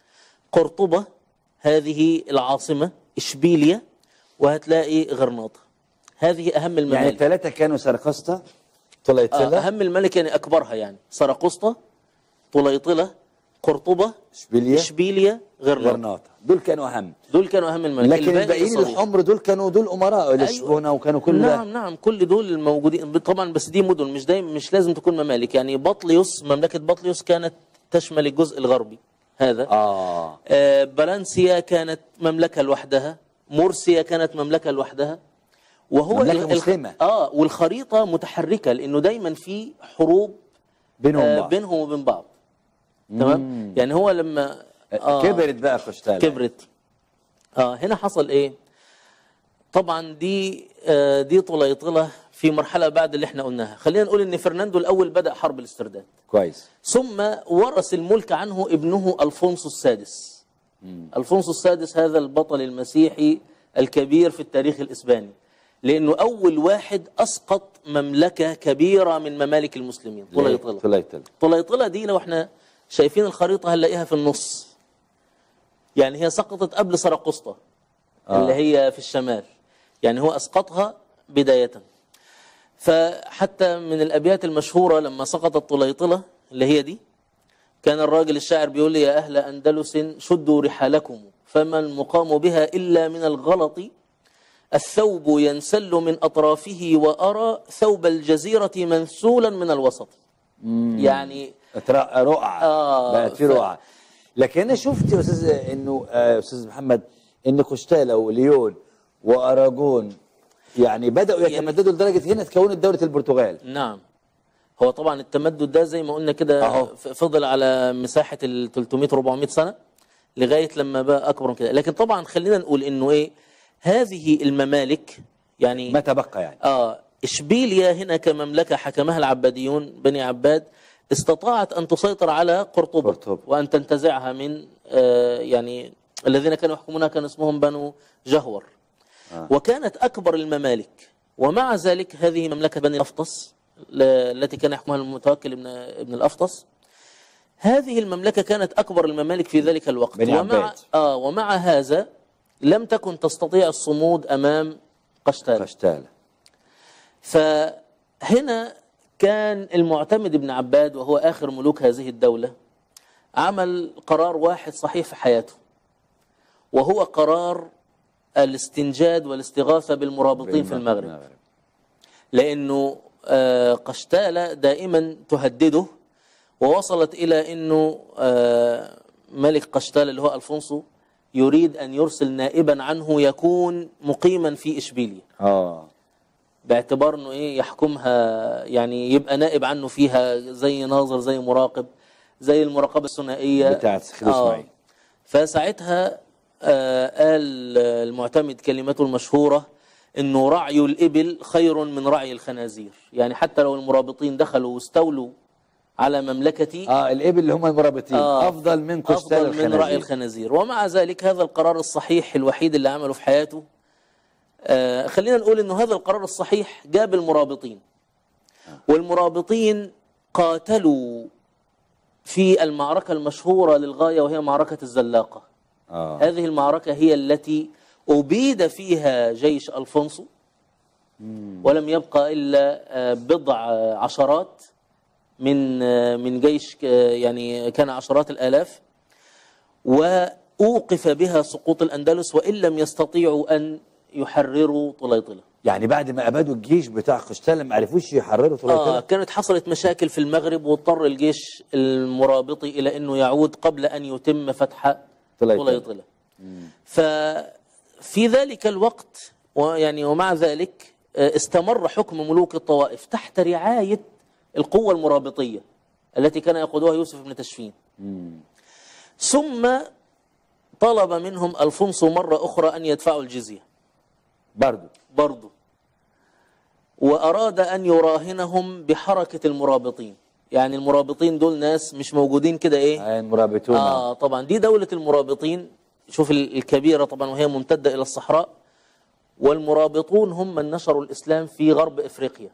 قرطبة هذه العاصمة إشبيلية وهتلاقي غرناطة هذه أهم يعني الممالك الثلاثه كانوا سرقسطة آه طليطله أهم الممالك يعني أكبرها يعني سرقسطة طليطلة قرطبة اشبيليه إشبيلية غرناطة غرناطه دول كانوا اهم دول كانوا اهم الممالك لكن الباقي الباقيين صغير. الحمر دول كانوا دول امراء لشبونه وكانوا كل ده نعم نعم كل دول الموجودين طبعا بس دي مدن مش دايما مش لازم تكون ممالك يعني بطليوس مملكه بطليوس كانت تشمل الجزء الغربي هذا اه آه بلانسيا كانت مملكه لوحدها مرسيا كانت مملكه لوحدها وهو مملكة ال- الخ- مسلمة. اه والخريطه متحركه لانه دايما في حروب بينهم آه بعض بينهم وبين بعض تمام يعني هو لما آه. كبرت بقى قشتالة كبرت اه هنا حصل ايه طبعا دي آه دي طليطله في مرحله بعد اللي احنا قلناها خلينا نقول ان فرناندو الاول بدا حرب الاسترداد كويس ثم ورث الملك عنه ابنه الفونسو السادس الفونسو السادس هذا البطل المسيحي الكبير في التاريخ الاسباني لانه اول واحد اسقط مملكه كبيره من ممالك المسلمين طليطله طليطله طليطلة دي لو احنا شايفين الخريطة هنلاقيها في النص يعني هي سقطت قبل سرقسطة آه. اللي هي في الشمال يعني هو أسقطها بداية فحتى من الأبيات المشهورة لما سقطت طليطلة اللي هي دي كان الراجل الشاعر بيقول لي يا أهل أندلس شدوا رحالكم فما المقام بها إلا من الغلط الثوب ينسل من أطرافه وأرى ثوب الجزيرة منسولا من الوسط يعني اترا- رقعه آه، بقت في ف- رقعه لكن انا شفت يا استاذ انه آه، استاذ محمد ان قشتالة وليون واراجون يعني بداوا يعني- يتمددوا لدرجه هنا تكونت دوله البرتغال نعم هو طبعا التمدد ده زي ما قلنا كده أهو. ف- فضل على مساحة ال 300 400 سنة لغاية لما بقى أكبر من كده لكن طبعا خلينا نقول إنه إيه هذه الممالك يعني ما تبقى يعني آه إشبيليا هنا كمملكة حكمها العباديون بني عباد استطاعت أن تسيطر على قرطبة قرطبة. وأن تنتزعها من آه يعني الذين كانوا يحكمونها كان اسمهم بنو جهور آه. وكانت أكبر الممالك ومع ذلك هذه مملكة بني الأفطس ل- التي كان يحكمها المتوكل ابن ابن الأفطس هذه المملكة كانت أكبر الممالك في ذلك الوقت بني ومع عباد. آه ومع هذا لم تكن تستطيع الصمود أمام قشتالة قشتالة فهنا كان المعتمد بن عباد وهو آخر ملوك هذه الدولة عمل قرار واحد صحيح في حياته وهو قرار الاستنجاد والاستغاثة بالمرابطين في المغرب لأنه آه، قشتالة دائما تهدده ووصلت إلى أنه آه، ملك قشتالة اللي هو ألفونسو يريد أن يرسل نائبا عنه يكون مقيما في إشبيلية اه باعتبار انه ايه يحكمها يعني يبقى نائب عنه فيها زي ناظر زي مراقب زي المراقبه الثنائيه بتاعت خليل إسماعيل. فساعتها آه قال المعتمد كلمته المشهوره انه رعي الابل خير من رعي الخنازير يعني حتى لو المرابطين دخلوا واستولوا على مملكتي اه الابل اللي هم المرابطين آه. افضل من قشتالة أفضل من رأي الخنازير ومع ذلك هذا القرار الصحيح الوحيد اللي عمله في حياته آه خلينا نقول أنه هذا القرار الصحيح جاب المرابطين والمرابطين قاتلوا في المعركة المشهورة للغاية وهي معركة الزلاقة اه هذه المعركة هي التي أبيد فيها جيش ألفونسو ولم يبقى إلا آه، بضع آه، عشرات من آه، من جيش آه، يعني كان عشرات الآلاف وأوقف بها سقوط الأندلس وإن لم يستطيعوا أن يحرروا طليطلة يعني بعد ما ابادوا الجيش بتاع قشتالة ما عرفوش يحرروا طليطلة آه كانت حصلت مشاكل في المغرب واضطر الجيش المرابطي إلى أنه يعود قبل أن يتم فتح طليطلة. طليطلة ففي ذلك الوقت ويعني ومع ذلك آه، استمر حكم ملوك الطوائف تحت رعاية القوة المرابطية التي كان يقودها يوسف بن تشفين ثم طلب منهم ألفونسو مرة أخرى أن يدفعوا الجزية برضو برضه وأراد أن يراهنهم بحركة المرابطين يعني المرابطين دول ناس مش موجودين كده إيه آه المرابطون آه طبعا دي دولة المرابطين شوف ال- الكبيرة طبعا وهي ممتدة إلى الصحراء والمرابطون هم من نشروا الإسلام في غرب إفريقيا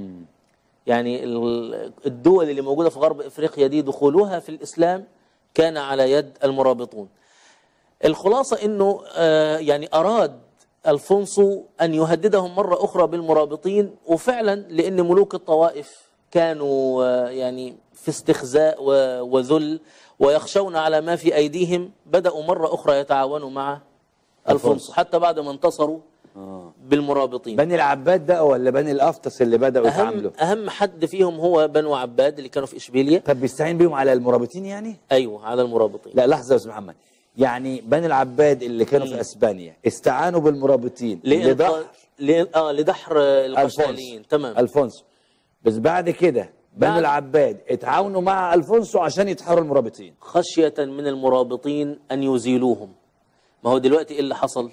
يعني ال- الدول اللي موجودة في غرب إفريقيا دي دخولها في الإسلام كان على يد المرابطون الخلاصة أنه آه يعني أراد ألفونسو أن يهددهم مرة أخرى بالمرابطين وفعلا لأن ملوك الطوائف كانوا آه يعني في استخزاء و- وذل ويخشون على ما في أيديهم بدأوا مرة أخرى يتعاونوا مع ألفونسو حتى بعد ما انتصروا بالمرابطين بني العباد ده ولا بني الافطس اللي بداوا أهم, يتعاملوا أهم حد فيهم هو بنو عباد اللي كانوا في إشبيلية طب بيستعين بيهم على المرابطين يعني أيوه على المرابطين لا لحظه يا استاذ محمد يعني بني العباد اللي كانوا في اسبانيا استعانوا بالمرابطين لدحر لإنقاذ- ل- اه لدحر القشتاليين تمام الفونسو بس بعد كده بني بعد- العباد اتعاونوا مع الفونسو عشان يتحروا المرابطين خشية من المرابطين أن يزيلوهم ما هو دلوقتي إيه اللي حصل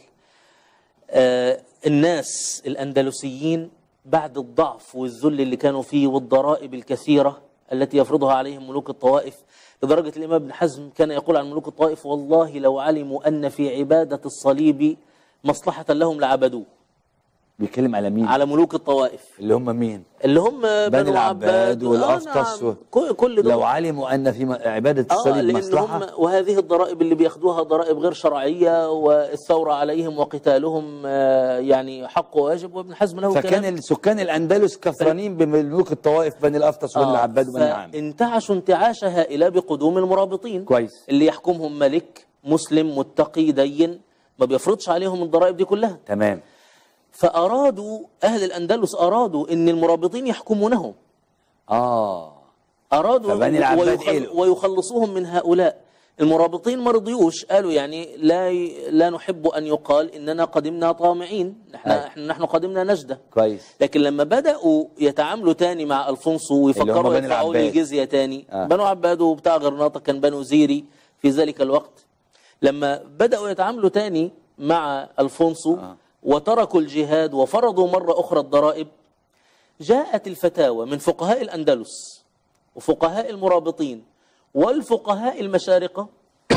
آه الناس الأندلسيين بعد الضعف والذل اللي كانوا فيه والضرائب الكثيرة التي يفرضها عليهم ملوك الطوائف لدرجة الإمام ابن حزم كان يقول عن ملوك الطوائف والله لو علموا أن في عبادة الصليب مصلحة لهم لعبدوه بيتكلم على مين على ملوك الطوائف اللي هم مين اللي هم بنو العباد عباد والأفطس آه و- نعم. كل كل دول لو علموا ان في م- عباده اه الصليب لان مصلحه هم وهذه الضرائب اللي بياخدوها ضرائب غير شرعيه والثوره عليهم وقتالهم آه، يعني حق وواجب وابن حزم له فكان كلام السكان الاندلس كثرانين بملوك الطوائف بني الافطس وبني العباد وبني عامر فانتعشوا انتعاشة هائلة بقدوم المرابطين كويس. اللي يحكمهم ملك مسلم متقي دين ما بيفرضش عليهم الضرائب دي كلها تمام فأرادوا أهل الأندلس أرادوا أن المرابطين يحكمونهم اه أرادوا فبني العباد ويخل إيه؟ ويخلصوهم من هؤلاء المرابطين ما رضيوش قالوا يعني لا ي... لا نحب ان يقال اننا قدمنا طامعين نحن أي. احنا نحن قدمنا نجده كويس لكن لما بداوا يتعاملوا تاني مع الفونسو اللي هم ويفكروا بني يدفعوا له العباد. الجزيه تاني آه. بنو عباد وبتاع غرناطه كان بنو زيري في ذلك الوقت لما بداوا يتعاملوا تاني مع الفونسو آه. وتركوا الجهاد وفرضوا مره اخرى الضرائب جاءت الفتاوى من فقهاء الاندلس وفقهاء المرابطين والفقهاء المشارقه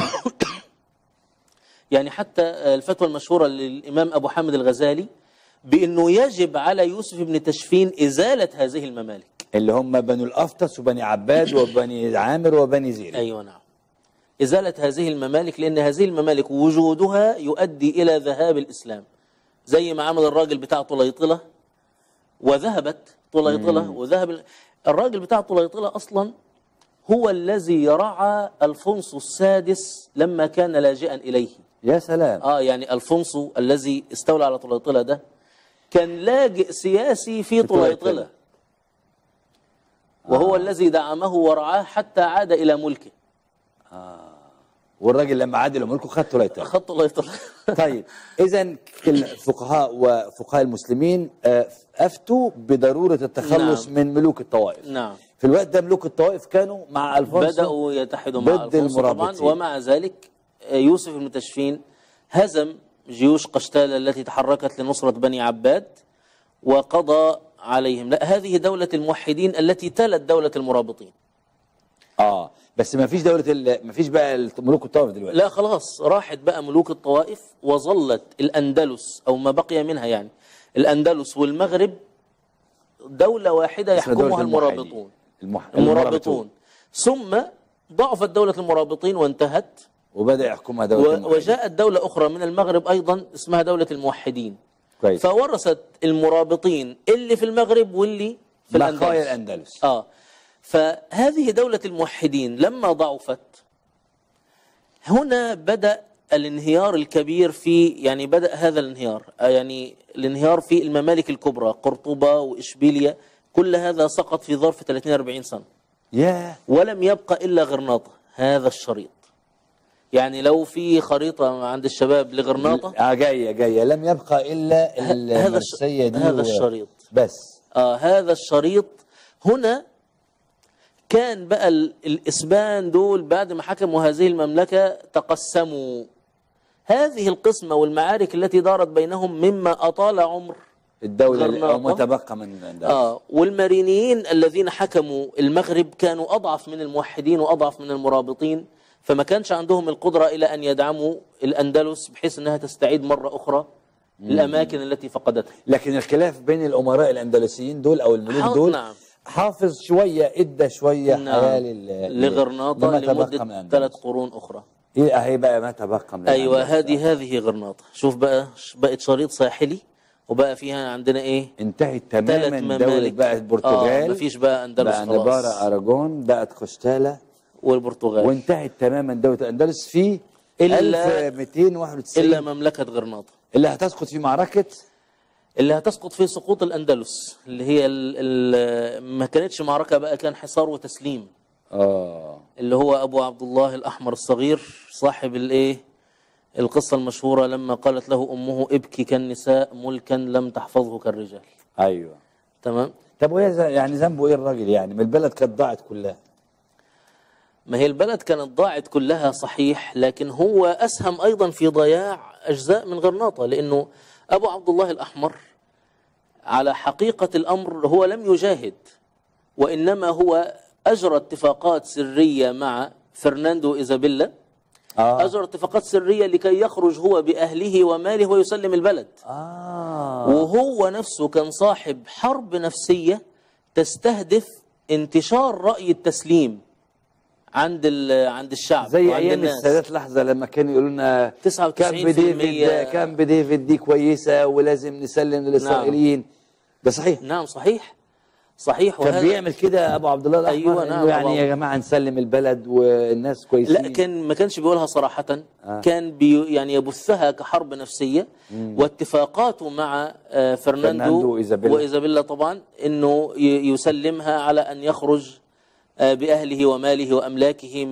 يعني حتى الفتوى المشهورة للإمام أبو حامد الغزالي بأنه يجب على يوسف بن تشفين إزالة هذه الممالك اللي هم بنو الأفطس وبني عباد وبني عامر وبني زيري أيوة نعم إزالة هذه الممالك لأن هذه الممالك وجودها يؤدي إلى ذهاب الإسلام زي ما عمل الراجل بتاع طليطلة وذهبت طليطلة وذهب ال- الراجل بتاع طليطلة أصلا هو الذي رعى الفونسو السادس لما كان لاجئا إليه يا سلام اه يعني الفونسو الذي استولى على طليطله ده كان لاجئ سياسي في طليطلة. طليطله وهو الذي دعمه ورعاه حتى عاد الى ملكه والراجل لما عاد ملكه خد طليطلة اخذ طليطله طيب اذا الفقهاء وفقهاء المسلمين آه، افتوا بضروره التخلص نعم. من ملوك الطوائف نعم في الوقت ده ملوك الطوائف كانوا مع الفونسو بداوا يتحدوا مع ضد الفونسو طبعا المرابطين. ومع ذلك آه، يوسف بن تشفين هزم جيوش قشتالة التي تحركت لنصرة بني عباد وقضى عليهم لا هذه دولة الموحدين التي تلت دولة المرابطين اه بس ما فيش دوله ال- ما فيش بقى ملوك الطوائف دلوقتي لا خلاص راحت بقى ملوك الطوائف وظلت الأندلس أو ما بقي منها يعني الأندلس والمغرب دولة واحدة اسمها دولة يحكمها الموحدين. المرابطون المح... المرابطون ثم ضعفت دولة المرابطين وانتهت وبدا يحكمها دوله و- الموحدين. وجاءت دولة أخرى من المغرب أيضا اسمها دولة الموحدين كويس فورثت المرابطين اللي في المغرب واللي في بقايا الأندلس الاندلس آه فهذه دولة الموحدين لما ضعفت هنا بدأ الانهيار الكبير في يعني بدأ هذا الانهيار آه يعني الانهيار في الممالك الكبرى قرطبة وإشبيلية كل هذا سقط في ظرف 30 40 سنة ياه ولم يبقى إلا غرناطة هذا الشريط يعني لو في خريطة عند الشباب لغرناطة اه جايه جايه لم يبقى الا هذا الش- المرسيه دي هذا و- الشريط. بس آه هذا الشريط هنا كان بقى ال- الإسبان دول بعد ما حكموا هذه المملكة تقسموا هذه القسمة والمعارك التي دارت بينهم مما أطال عمر الدوله اللي- او غرناطة. ما تبقى من الاندلس آه والمارينيين الذين حكموا المغرب كانوا أضعف من الموحدين وأضعف من المرابطين فما كانش عندهم القدرة إلى أن يدعموا الأندلس بحيث أنها تستعيد مرة أخرى الأماكن التي فقدتها لكن الخلاف بين الامراء الاندلسيين دول او الملوك حاض- دول نعم. حافظ شويه ادى شويه نعم. حياه لل- لغرناطة لما تبقى من لمدة الأندلس. ثلاث قرون أخرى ايه اهي بقى ما تبقى من أيوة الأندلس. هذه هذه غرناطة شوف بقى ش- بقت شريط ساحلي وبقى فيها عندنا إيه انتهت ثلاث تماما دوله ممالك بقى آه البرتغال مفيش بقى أندلس بقى نبارة خلاص اراجون بقت قشتاله والبرتغال وانتهت تماما دوله الاندلس في إلا- 1291 إلا مملكة غرناطة اللي هتسقط في معركه اللي هتسقط في سقوط الأندلس اللي هي ال ال ما كانتش معركة بقى كان حصار وتسليم اه اللي هو أبو عبد الله الأحمر الصغير صاحب الإيه القصة المشهورة لما قالت له أمه ابكي كالنساء ملكا لم تحفظه كالرجال ايوه تمام طب وهي ز- يعني ذنبه ايه الراجل يعني ما البلد كانت ضاعت كلها ما هي البلد كانت ضاعت كلها صحيح لكن هو أسهم أيضا في ضياع أجزاء من غرناطة لأنه أبو عبد الله الأحمر على حقيقة الأمر هو لم يجاهد وإنما هو أجرى اتفاقات سرية مع فرناندو إيزابيلا اه أجرى اتفاقات سرية لكي يخرج هو بأهله وماله ويسلم البلد اه وهو نفسه كان صاحب حرب نفسية تستهدف انتشار رأي التسليم عند ال- عند الشعب زي وعند ايام الناس. السادات لحظه لما كانوا يقولوا لنا 99% كامب ديفيد كامب ديفيد دي كويسه ولازم نسلم للاسرائيليين ده صحيح نعم صحيح صحيح كان وهذا بيعمل كده ابو عبد الله الاحمر أيوة، إنه نعم، يعني أبو يا جماعه نسلم البلد والناس كويسين لا كان ما كانش بيقولها صراحة آه. كان بي يعني يبثها كحرب نفسية واتفاقاته مع آه، فرناندو فرناندو وإيزابيلا. وإيزابيلا طبعا انه ي- يسلمها على ان يخرج آه، بأهله وماله وأملاكه من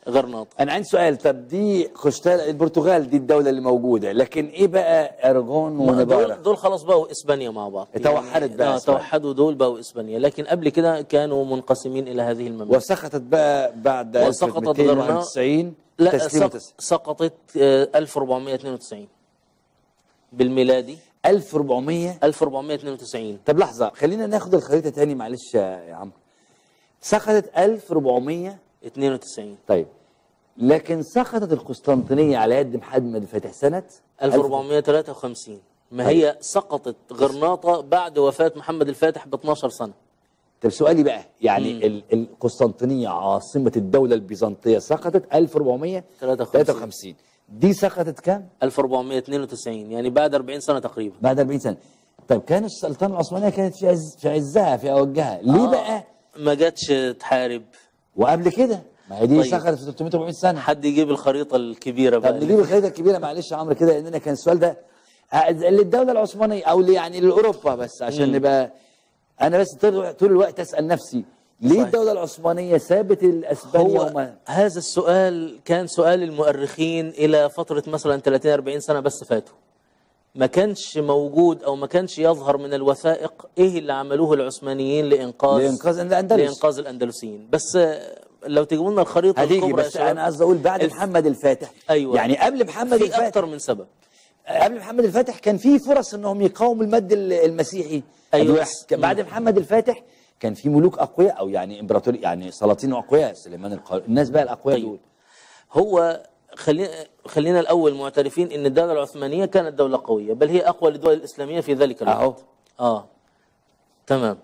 غرناطه انا عندي سؤال طب دي قشتال البرتغال دي الدوله اللي موجوده لكن ايه بقى ارغون ما ونبارة دول, دول خلاص بقوا اسبانيا مع بعض توحدت بقى آه إسبانيا. توحدوا دول بقوا اسبانيا لكن قبل كده كانوا منقسمين الى هذه الممالك وسقطت بقى بعد وسقطت 1291 لا تسليم سق- سقطت آه، 1492 بالميلادي 1400 1492 طب لحظه خلينا ناخد الخريطه تاني معلش يا عم سقطت 1400 92 طيب لكن سقطت القسطنطينيه على يد محمد الفاتح سنه 1453 ما هي سقطت غرناطة بعد وفاة محمد الفاتح ب 12 سنة طب سؤالي بقى يعني ال- القسطنطينيه عاصمه الدوله البيزنطيه سقطت 1453 دي سقطت كام؟ 1492 يعني بعد 40 سنة تقريبا بعد 40 سنه طيب كان السلطنه العثمانيه كانت في عز في عزها في اوجها ليه آه، بقى ما جاتش تحارب وقبل كده ما هي دي طيب. سقطت في 340 سنه حد يجيب الخريطة الكبيرة طب بقى نجيب الخريطه الكبيره معلش يا عمرو كده لاننا كان السؤال ده آه، للدوله العثمانيه او ل- يعني لاوروبا بس عشان نبقى انا بس طول طول الوقت اسال نفسي ليه صحيح. الدوله العثمانيه سابت الاسبانيا هو وما هذا السؤال كان سؤال المؤرخين إلى فترة مثلا 30 40 سنة بس فاتوا ما كانش موجود أو ما كانش يظهر من الوثائق إيه اللي عملوه العثمانيين لإنقاذ لإنقاذ الأندلس. لإنقاذ الأندلسيين بس آه، لو تجيبوا لنا الخريطة هتيجي الكبرى يا بس شباب، انا قصدي اقول بعد الف- محمد الفاتح أيوة. يعني قبل محمد في الفاتح أكثر من سبب قبل محمد الفاتح كان في فرص انهم يقاوموا المد ال- المسيحي أيوة. أدي واحد. ك- بعد محمد الفاتح كان في ملوك اقوياء او يعني امبراطوري يعني سلاطين اقوياء سليمان القار الناس بقى الاقوياء طيب. دول هو خلينا خلينا الاول معترفين ان الدوله العثمانيه كانت دوله قويه بل هي اقوى للدول الاسلاميه في ذلك الوقت أهو. اه تمام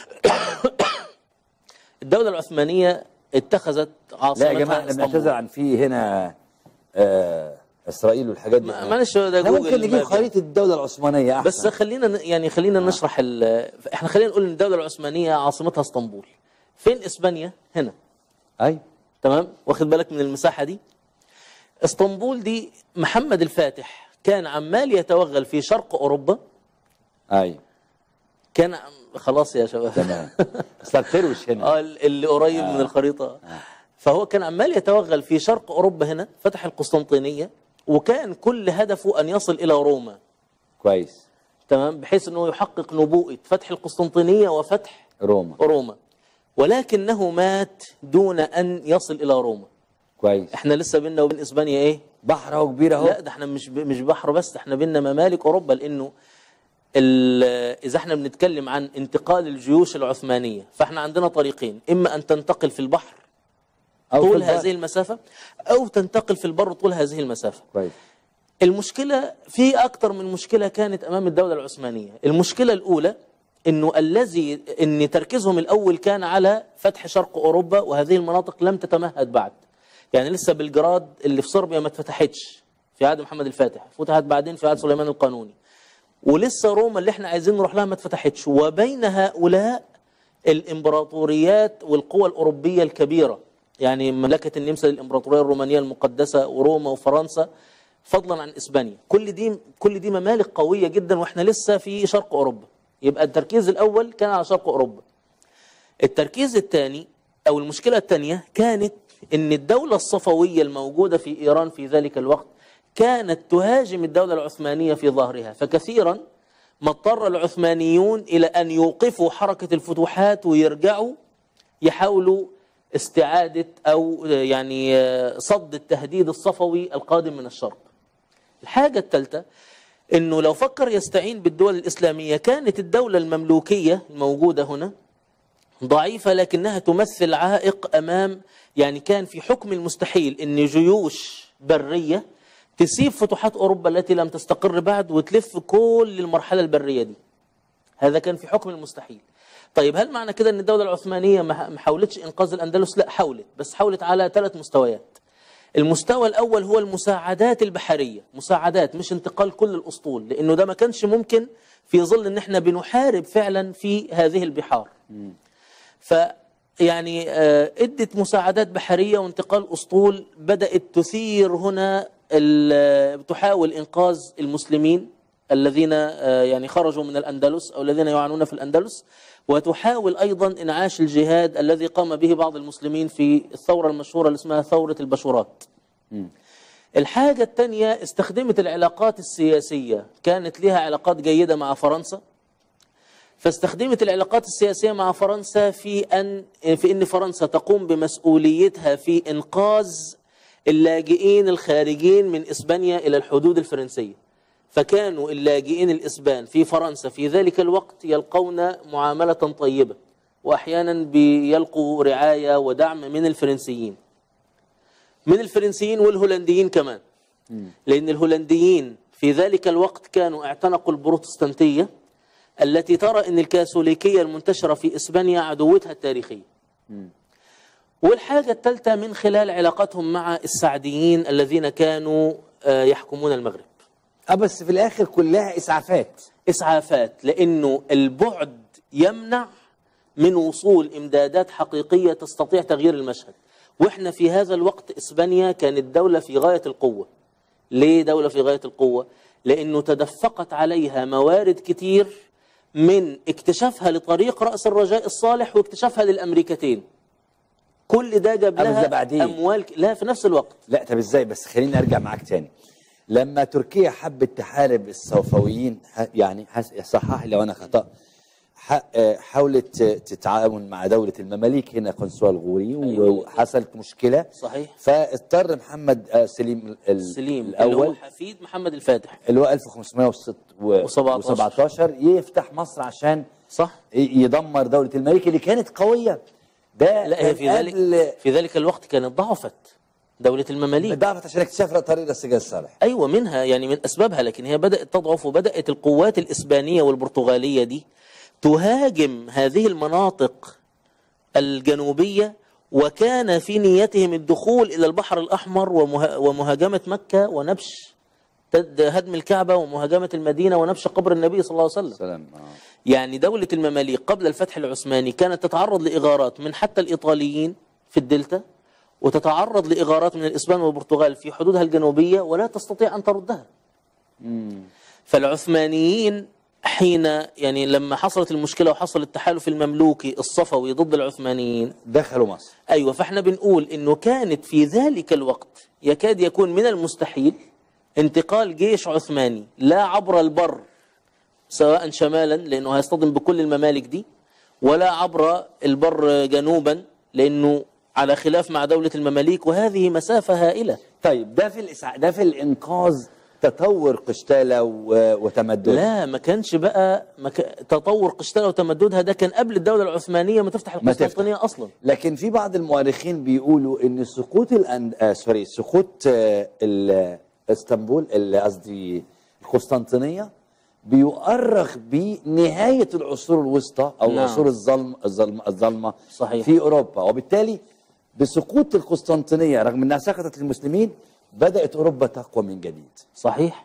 الدوله العثمانيه اتخذت لا عاصمتها يا جماعه احنا اسطنبول. بنعتذر عن في هنا آه اسرائيل والحاجات دي ما- معلش ده احنا جوجل ممكن نجيب ماب يعني. خريطه الدوله العثمانيه احسن بس خلينا ن- يعني خلينا نشرح ال- احنا خلينا نقول ان الدوله العثمانيه عاصمتها اسطنبول فين اسبانيا هنا اي تمام واخد بالك من المساحه دي اسطنبول دي محمد الفاتح كان عمال يتوغل في شرق اوروبا اي كان عم- خلاص يا شباب تمام صار تروش هنا اه اللي قريب من الخريطه فهو كان عمال يتوغل في شرق اوروبا هنا فتح القسطنطينيه وكان كل هدفه ان يصل الى روما كويس تمام بحيث انه يحقق نبوءه فتح القسطنطينيه وفتح روما روما ولكنه مات دون ان يصل الى روما كويس احنا لسه بينا وبين اسبانيا ايه بحر اهو كبير اهو لا ده احنا مش ب- مش بحر بس احنا بينا ممالك اوروبا لانه ال- اذا احنا بنتكلم عن انتقال الجيوش العثمانيه فاحنا عندنا طريقين اما ان تنتقل في البحر أو في طول البر. هذه المسافه او تنتقل في البر طول هذه المسافه كويس المشكله في اكثر من مشكله كانت امام الدوله العثمانيه المشكله الاولى انه الذي ان تركيزهم الاول كان على فتح شرق اوروبا وهذه المناطق لم تتمهد بعد يعني لسه بلجراد اللي في صربيا ما اتفتحتش في عهد محمد الفاتح فتحت بعدين في عهد سليمان القانوني ولسه روما اللي احنا عايزين نروح لها ما اتفتحتش وبين هؤلاء الامبراطوريات والقوى الاوروبيه الكبيره يعني مملكه النمسا الامبراطوريه الرومانيه المقدسه وروما وفرنسا فضلا عن اسبانيا كل دي كل دي ممالك قويه جدا واحنا لسه في شرق اوروبا يبقى التركيز الاول كان على شرق اوروبا التركيز الثاني او المشكله الثانيه كانت ان الدوله الصفويه الموجوده في ايران في ذلك الوقت كانت تهاجم الدوله العثمانيه في ظهرها فكثيرا ما اضطر العثمانيون الى ان يوقفوا حركه الفتوحات ويرجعوا يحاولوا استعاده او يعني صد التهديد الصفوي القادم من الشرق. الحاجه الثالثه انه لو فكر يستعين بالدول الاسلاميه كانت الدوله المملوكيه الموجوده هنا ضعيفة لكنها تمثل عائق أمام يعني كان في حكم المستحيل أن جيوش برية تسيب فتوحات أوروبا التي لم تستقر بعد وتلف كل المرحلة البرية دي هذا كان في حكم المستحيل طيب هل معنى كده أن الدولة العثمانية ما ما حاولتش إنقاذ الأندلس لا حاولت بس حاولت على ثلاث مستويات المستوى الأول هو المساعدات البحرية مساعدات مش انتقال كل الأسطول لأنه ده ما كانش ممكن في ظل أن احنا بنحارب فعلا في هذه البحار ف يعني آه، ادت مساعدات بحريه وانتقال اسطول بدات تثير هنا ال- تحاول انقاذ المسلمين الذين آه، يعني خرجوا من الأندلس أو الذين يعانون في الأندلس وتحاول أيضا إنعاش الجهاد الذي قام به بعض المسلمين في الثورة المشهورة اللي اسمها ثورة البشورات الحاجة الثانية استخدمت العلاقات السياسية كانت لها علاقات جيدة مع فرنسا فاستخدمت العلاقات السياسية مع فرنسا في أن في أن فرنسا تقوم بمسؤوليتها في إنقاذ اللاجئين الخارجين من إسبانيا إلى الحدود الفرنسية فكانوا اللاجئين الإسبان في فرنسا في ذلك الوقت يلقون معاملة طيبة وأحيانا بيلقوا رعاية ودعم من الفرنسيين من الفرنسيين والهولنديين كمان لأن الهولنديين في ذلك الوقت كانوا اعتنقوا البروتستانتية التي ترى أن الكاثوليكية المنتشرة في إسبانيا عدوتها التاريخية والحاجة الثالثة من خلال علاقتهم مع السعديين الذين كانوا آه، يحكمون المغرب اه بس في الاخر كلها اسعافات إسعافات لأنه البعد يمنع من وصول إمدادات حقيقية تستطيع تغيير المشهد وإحنا في هذا الوقت إسبانيا كانت دولة في غاية القوة ليه دولة في غاية القوة؟ لأنه تدفقت عليها موارد كتير من اكتشافها لطريق رأس الرجاء الصالح واكتشافها للأمريكتين كل ده جاب أه، بس ده لها بعدين. أموال ك- لا في نفس الوقت لا طب ازاي بس خليني ارجع معاك تاني لما تركيا حبت تحارب الصفويين ح- يعني حس- صحح لي لو انا خطا ح- آه، حاولت تتعاون مع دولة المماليك هنا قنصوة الغوري أيوة. وحصلت مشكلة صحيح. فاضطر محمد آه، سليم ال- سليم اللي هو الأول حفيد محمد الفاتح اللي هو 1517 يفتح مصر عشان صح ي- يدمر دولة المماليك اللي كانت قوية ده لا هي في كان ذلك قبل- في ذلك الوقت كانت ضعفت دولة المماليك ضعفت عشان اكتشاف طريق السجال الصالح أيوة منها يعني من أسبابها لكن هي بدأت تضعف وبدأت القوات الإسبانية والبرتغالية دي تهاجم هذه المناطق الجنوبية وكان في نيتهم الدخول إلى البحر الأحمر ومها- ومهاجمة مكة ونبش تد- هدم الكعبة ومهاجمة المدينة ونبش قبر النبي صلى الله عليه وسلم سلام آه. يعني دولة المماليك قبل الفتح العثماني كانت تتعرض لإغارات من حتى الإيطاليين في الدلتا وتتعرض لإغارات من الإسبان والبرتغال في حدودها الجنوبية ولا تستطيع أن تردها فالعثمانيين حين يعني لما حصلت المشكلة وحصل التحالف المملوكي الصفوي ضد العثمانيين دخلوا مصر أيوة فإحنا بنقول إنه كانت في ذلك الوقت يكاد يكون من المستحيل انتقال جيش عثماني لا عبر البر سواء شمالا لأنه هيصطدم بكل الممالك دي ولا عبر البر جنوبا لأنه على خلاف مع دولة المماليك وهذه مسافة هائلة طيب ده في الإسع... ده في الانقاذ تطور قشتالة و... وتمدد لا ما كانش بقى ما ك... تطور قشتالة وتمددها ده كان قبل الدولة العثمانية ما تفتح ما تفتح. القسطنطينية أصلا لكن في بعض المؤرخين بيقولوا ان سقوط الأن... آه سوري سقوط آه ال... اسطنبول ال- قصدي القسطنطينية بيؤرخ بنهاية العصور الوسطى أو نعم. عصور الظلم الظلم الظلمة صحيح. في أوروبا وبالتالي بسقوط القسطنطينية رغم أنها سقطت للمسلمين بدأت أوروبا تقوى من جديد صحيح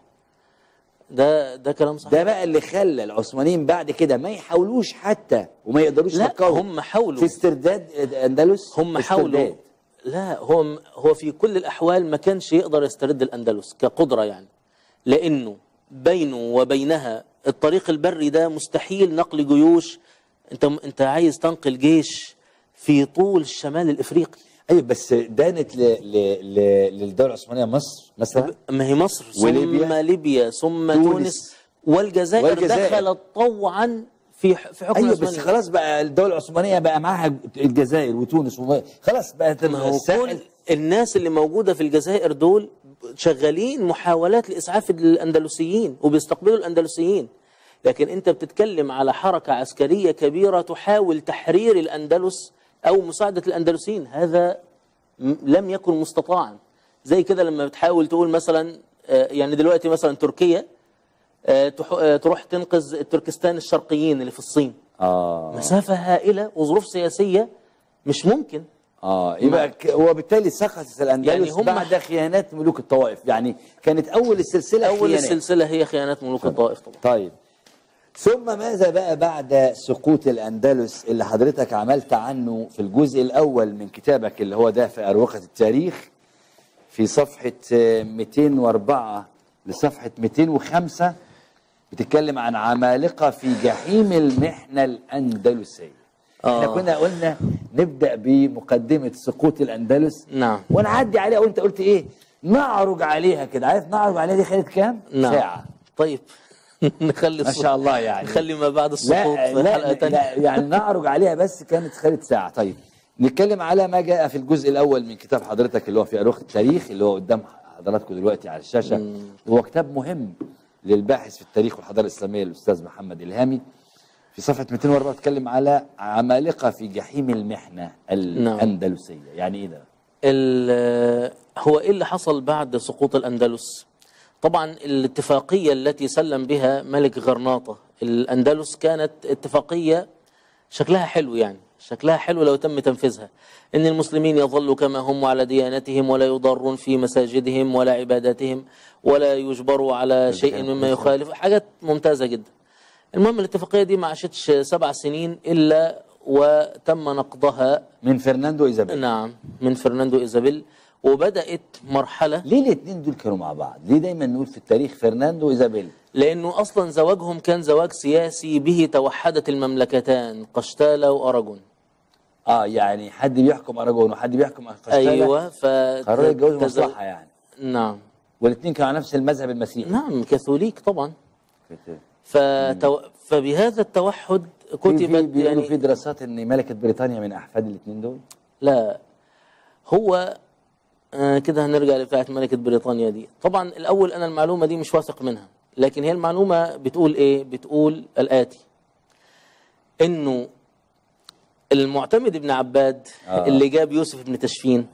ده ده كلام صحيح ده بقى اللي خلى العثمانيين بعد كده ما يحاولوش حتى وما يقدروش لا يفكروا هم حاولوا في استرداد اندلس هم حاولوا استرداد. لا هو هو في كل الاحوال ما كانش يقدر يسترد الاندلس كقدره يعني لانه بينه وبينها الطريق البري ده مستحيل نقل جيوش انت انت عايز تنقل جيش في طول الشمال الافريقي ايوه بس دانت ل... ل... ل... للدوله العثمانيه مصر مثلا ما هي مصر ثم وليبيا. ليبيا ثم تونس. تونس والجزائر, والجزائر. دخلت طوعا في ح- في حكم ايوه بس العثمانيين. خلاص بقى الدوله العثمانيه بقى معاها الجزائر وتونس وما... خلاص بقت ما هو الساحل كل الناس اللي موجودة في الجزائر دول شغالين محاولات لإسعاف الأندلسيين وبيستقبلوا الأندلسيين لكن أنت بتتكلم على حركة عسكرية كبيرة تحاول تحرير الأندلس أو مساعدة الأندلسيين هذا م- لم يكن مستطاعا زي كده لما بتحاول تقول مثلا آه، يعني دلوقتي مثلا تركيا آه، تح- آه، تروح تنقذ التركستان الشرقيين اللي في الصين اه مسافة هائلة وظروف سياسية مش ممكن اه يبقى ك... وبالتالي سقطت الاندلس يعني يعني هم- بعد خيانات ملوك الطوائف يعني كانت اول السلسله أول خيانات. السلسلة هي خيانات ملوك الطائف طبعا طيب ثم ماذا بقى بعد سقوط الأندلس اللي حضرتك عملت عنه في الجزء الأول من كتابك اللي هو ده في أروقة التاريخ في صفحة آه، 204 لصفحة 205 بتتكلم عن عمالقه في جحيم المحنه الاندلسيه احنا آه. كنا قلنا نبدا بمقدمه سقوط الاندلس نعم ونعدي عليها وانت قلت ايه نعرج عليها كده عارف نعرج عليها دي خدت كام نعم ساعه طيب نخلي ما الصوت- شاء الله يعني نخلي ما بعد السقوط لا في لا, حلقة تانية لا يعني نعرج عليها بس كانت خدت ساعه طيب نتكلم على ما جاء في الجزء الاول من كتاب حضرتك اللي هو في اروخ التاريخ اللي هو قدام حضراتكم دلوقتي على الشاشه وهو كتاب مهم للباحث في التاريخ والحضاره الاسلاميه الاستاذ محمد الهامي في صفحه 204 بتكلم على عمالقه في جحيم المحنه الاندلسيه يعني ايه ده؟ ال- هو ايه اللي حصل بعد سقوط الاندلس طبعا الاتفاقيه التي سلم بها ملك غرناطه الاندلس كانت اتفاقيه شكلها حلو يعني شكلها حلو لو تم تنفيذها ان المسلمين يظلوا كما هم على ديانتهم ولا يضرون في مساجدهم ولا عباداتهم ولا يجبروا على شيء مما يخالف حاجات ممتازه جدا المهم الاتفاقيه دي ما عاشتش سبع سنين الا وتم نقضها من فرناندو ايزابيل نعم من فرناندو إيزابيل وبدأت مرحلة ليه الاثنين دول كانوا مع بعض؟ ليه دايما نقول في التاريخ فرناندو ايزابيل؟ لأنه أصلا زواجهم كان زواج سياسي به توحدت المملكتان قشتالة وأراجون اه يعني حد بيحكم اراجون وحد بيحكم قشتالة أيوة ف قرروا يتجوزوا تزو- مصلحه يعني نعم والاثنين كانوا على نفس المذهب المسيحي نعم كاثوليك طبعا فتو... فبهذا التوحد في في كتبت بيقولوا يعني في دراسات ان ملكه بريطانيا من احفاد الاثنين دول لا هو آه كده هنرجع لبتاعة ملكة بريطانيا دي طبعا الأول أنا المعلومة دي مش واثق منها لكن هي المعلومة بتقول إيه بتقول الآتي إنه المعتمد ابن عباد آه. اللي جاب يوسف بن تشفين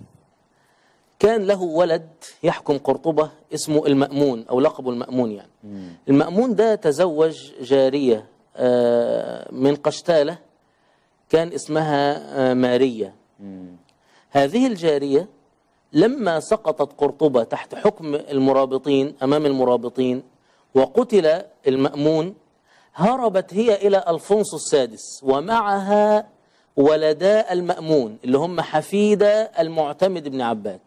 كان له ولد يحكم قرطبة اسمه المأمون أو لقبه المأمون يعني المأمون ده تزوج جارية آه، من قشتالة كان اسمها آه، ماريا هذه الجارية لما سقطت قرطبة تحت حكم المرابطين أمام المرابطين وقتل المأمون هربت هي إلى ألفونسو السادس ومعها ولدا المأمون اللي هم حفيدا المعتمد بن عباد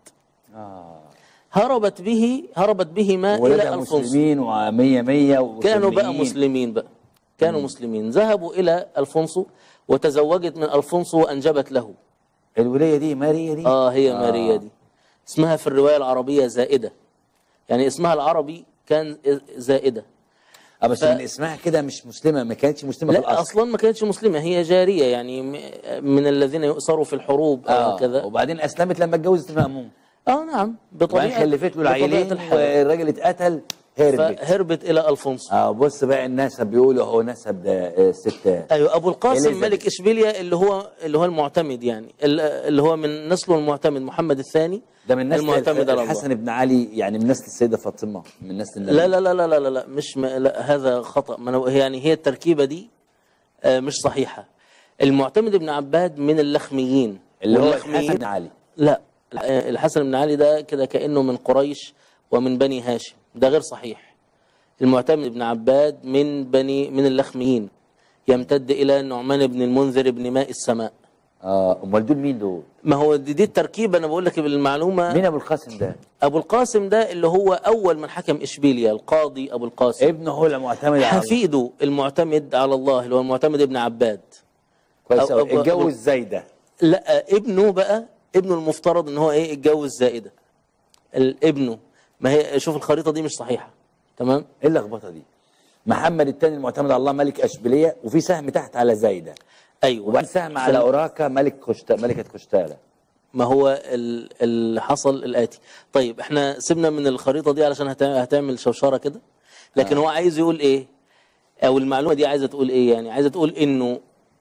اه هربت به هربت بهما إلى ولادها ألفونسو مسلمين ومية مية كانوا بقى وسنيين. مسلمين بقى كانوا مسلمين ذهبوا إلى ألفونسو وتزوجت من ألفونسو وأنجبت له الولايه دي ماريا دي آه هي ماريا دي اسمها في الرواية العربية زائدة يعني اسمها العربي كان زائدة اه بس ف- من اسمها كده مش مسلمه ما كانتش مسلمه في لا الاصل أصلا ما كانتش مسلمة هي جارية يعني م- من الذين يؤسروا في الحروب أو اه كذا وبعدين اسلمت لما اتجوزت المأمون آه نعم وبعدين بطبيعة خلفت له بطبيعة العيلين الحال والراجل اتقتل هربت فهربت إلى ألفونسو اه بص بقى النسب بيقولوا هو نسب ده آه، ست ايوه ابو القاسم إليزابيث. ملك اشبيليا اللي هو اللي هو المعتمد يعني ال- اللي هو من نسله المعتمد محمد الثاني ده من نسل المعتمد على الله الحسن بن علي يعني من نسل السيده فاطمه من نسل النبي لا لا لا لا لا لا, لا مش م... لا هذا خطا ما أنا- يعني هي التركيبه دي آه، مش صحيحه المعتمد بن عباد من اللخميين اللي هو واللخميين- الحسن بن علي لا آه، الحسن بن علي ده كده كانه من قريش ومن بني هاشم ده غير صحيح المعتمد بن عباد من بني من اللخميين يمتد الى النعمان بن المنذر بن ماء السماء اه امال دول مين دول؟ ما هو دي, دي التركيبه انا بقول لك بالمعلومه مين ابو القاسم ده؟ ابو القاسم ده اللي هو اول من حكم اشبيليا القاضي ابو القاسم ابنه هو المعتمد على الله حفيده المعتمد على الله اللي هو المعتمد ابن عباد كويس أو- أوي. أبو- اتجوز زايده لا ابنه بقى ابنه المفترض ان هو ايه اتجوز زائده ال- ابنه ما هي شوف الخريطه دي مش صحيحه تمام ايه اللخبطه دي؟ محمد الثاني المعتمد على الله ملك اشبيليه وفي سهم تحت على زايده ايوه وبعدين سهم على اوراكا ملك خشت... ملكه خشتاله ما هو ال- اللي حصل الاتي طيب احنا سيبنا من الخريطه دي علشان هتع- هتعمل شوشره كده لكن هو عايز يقول ايه او المعلومه دي عايزه تقول ايه يعني عايزه تقول انه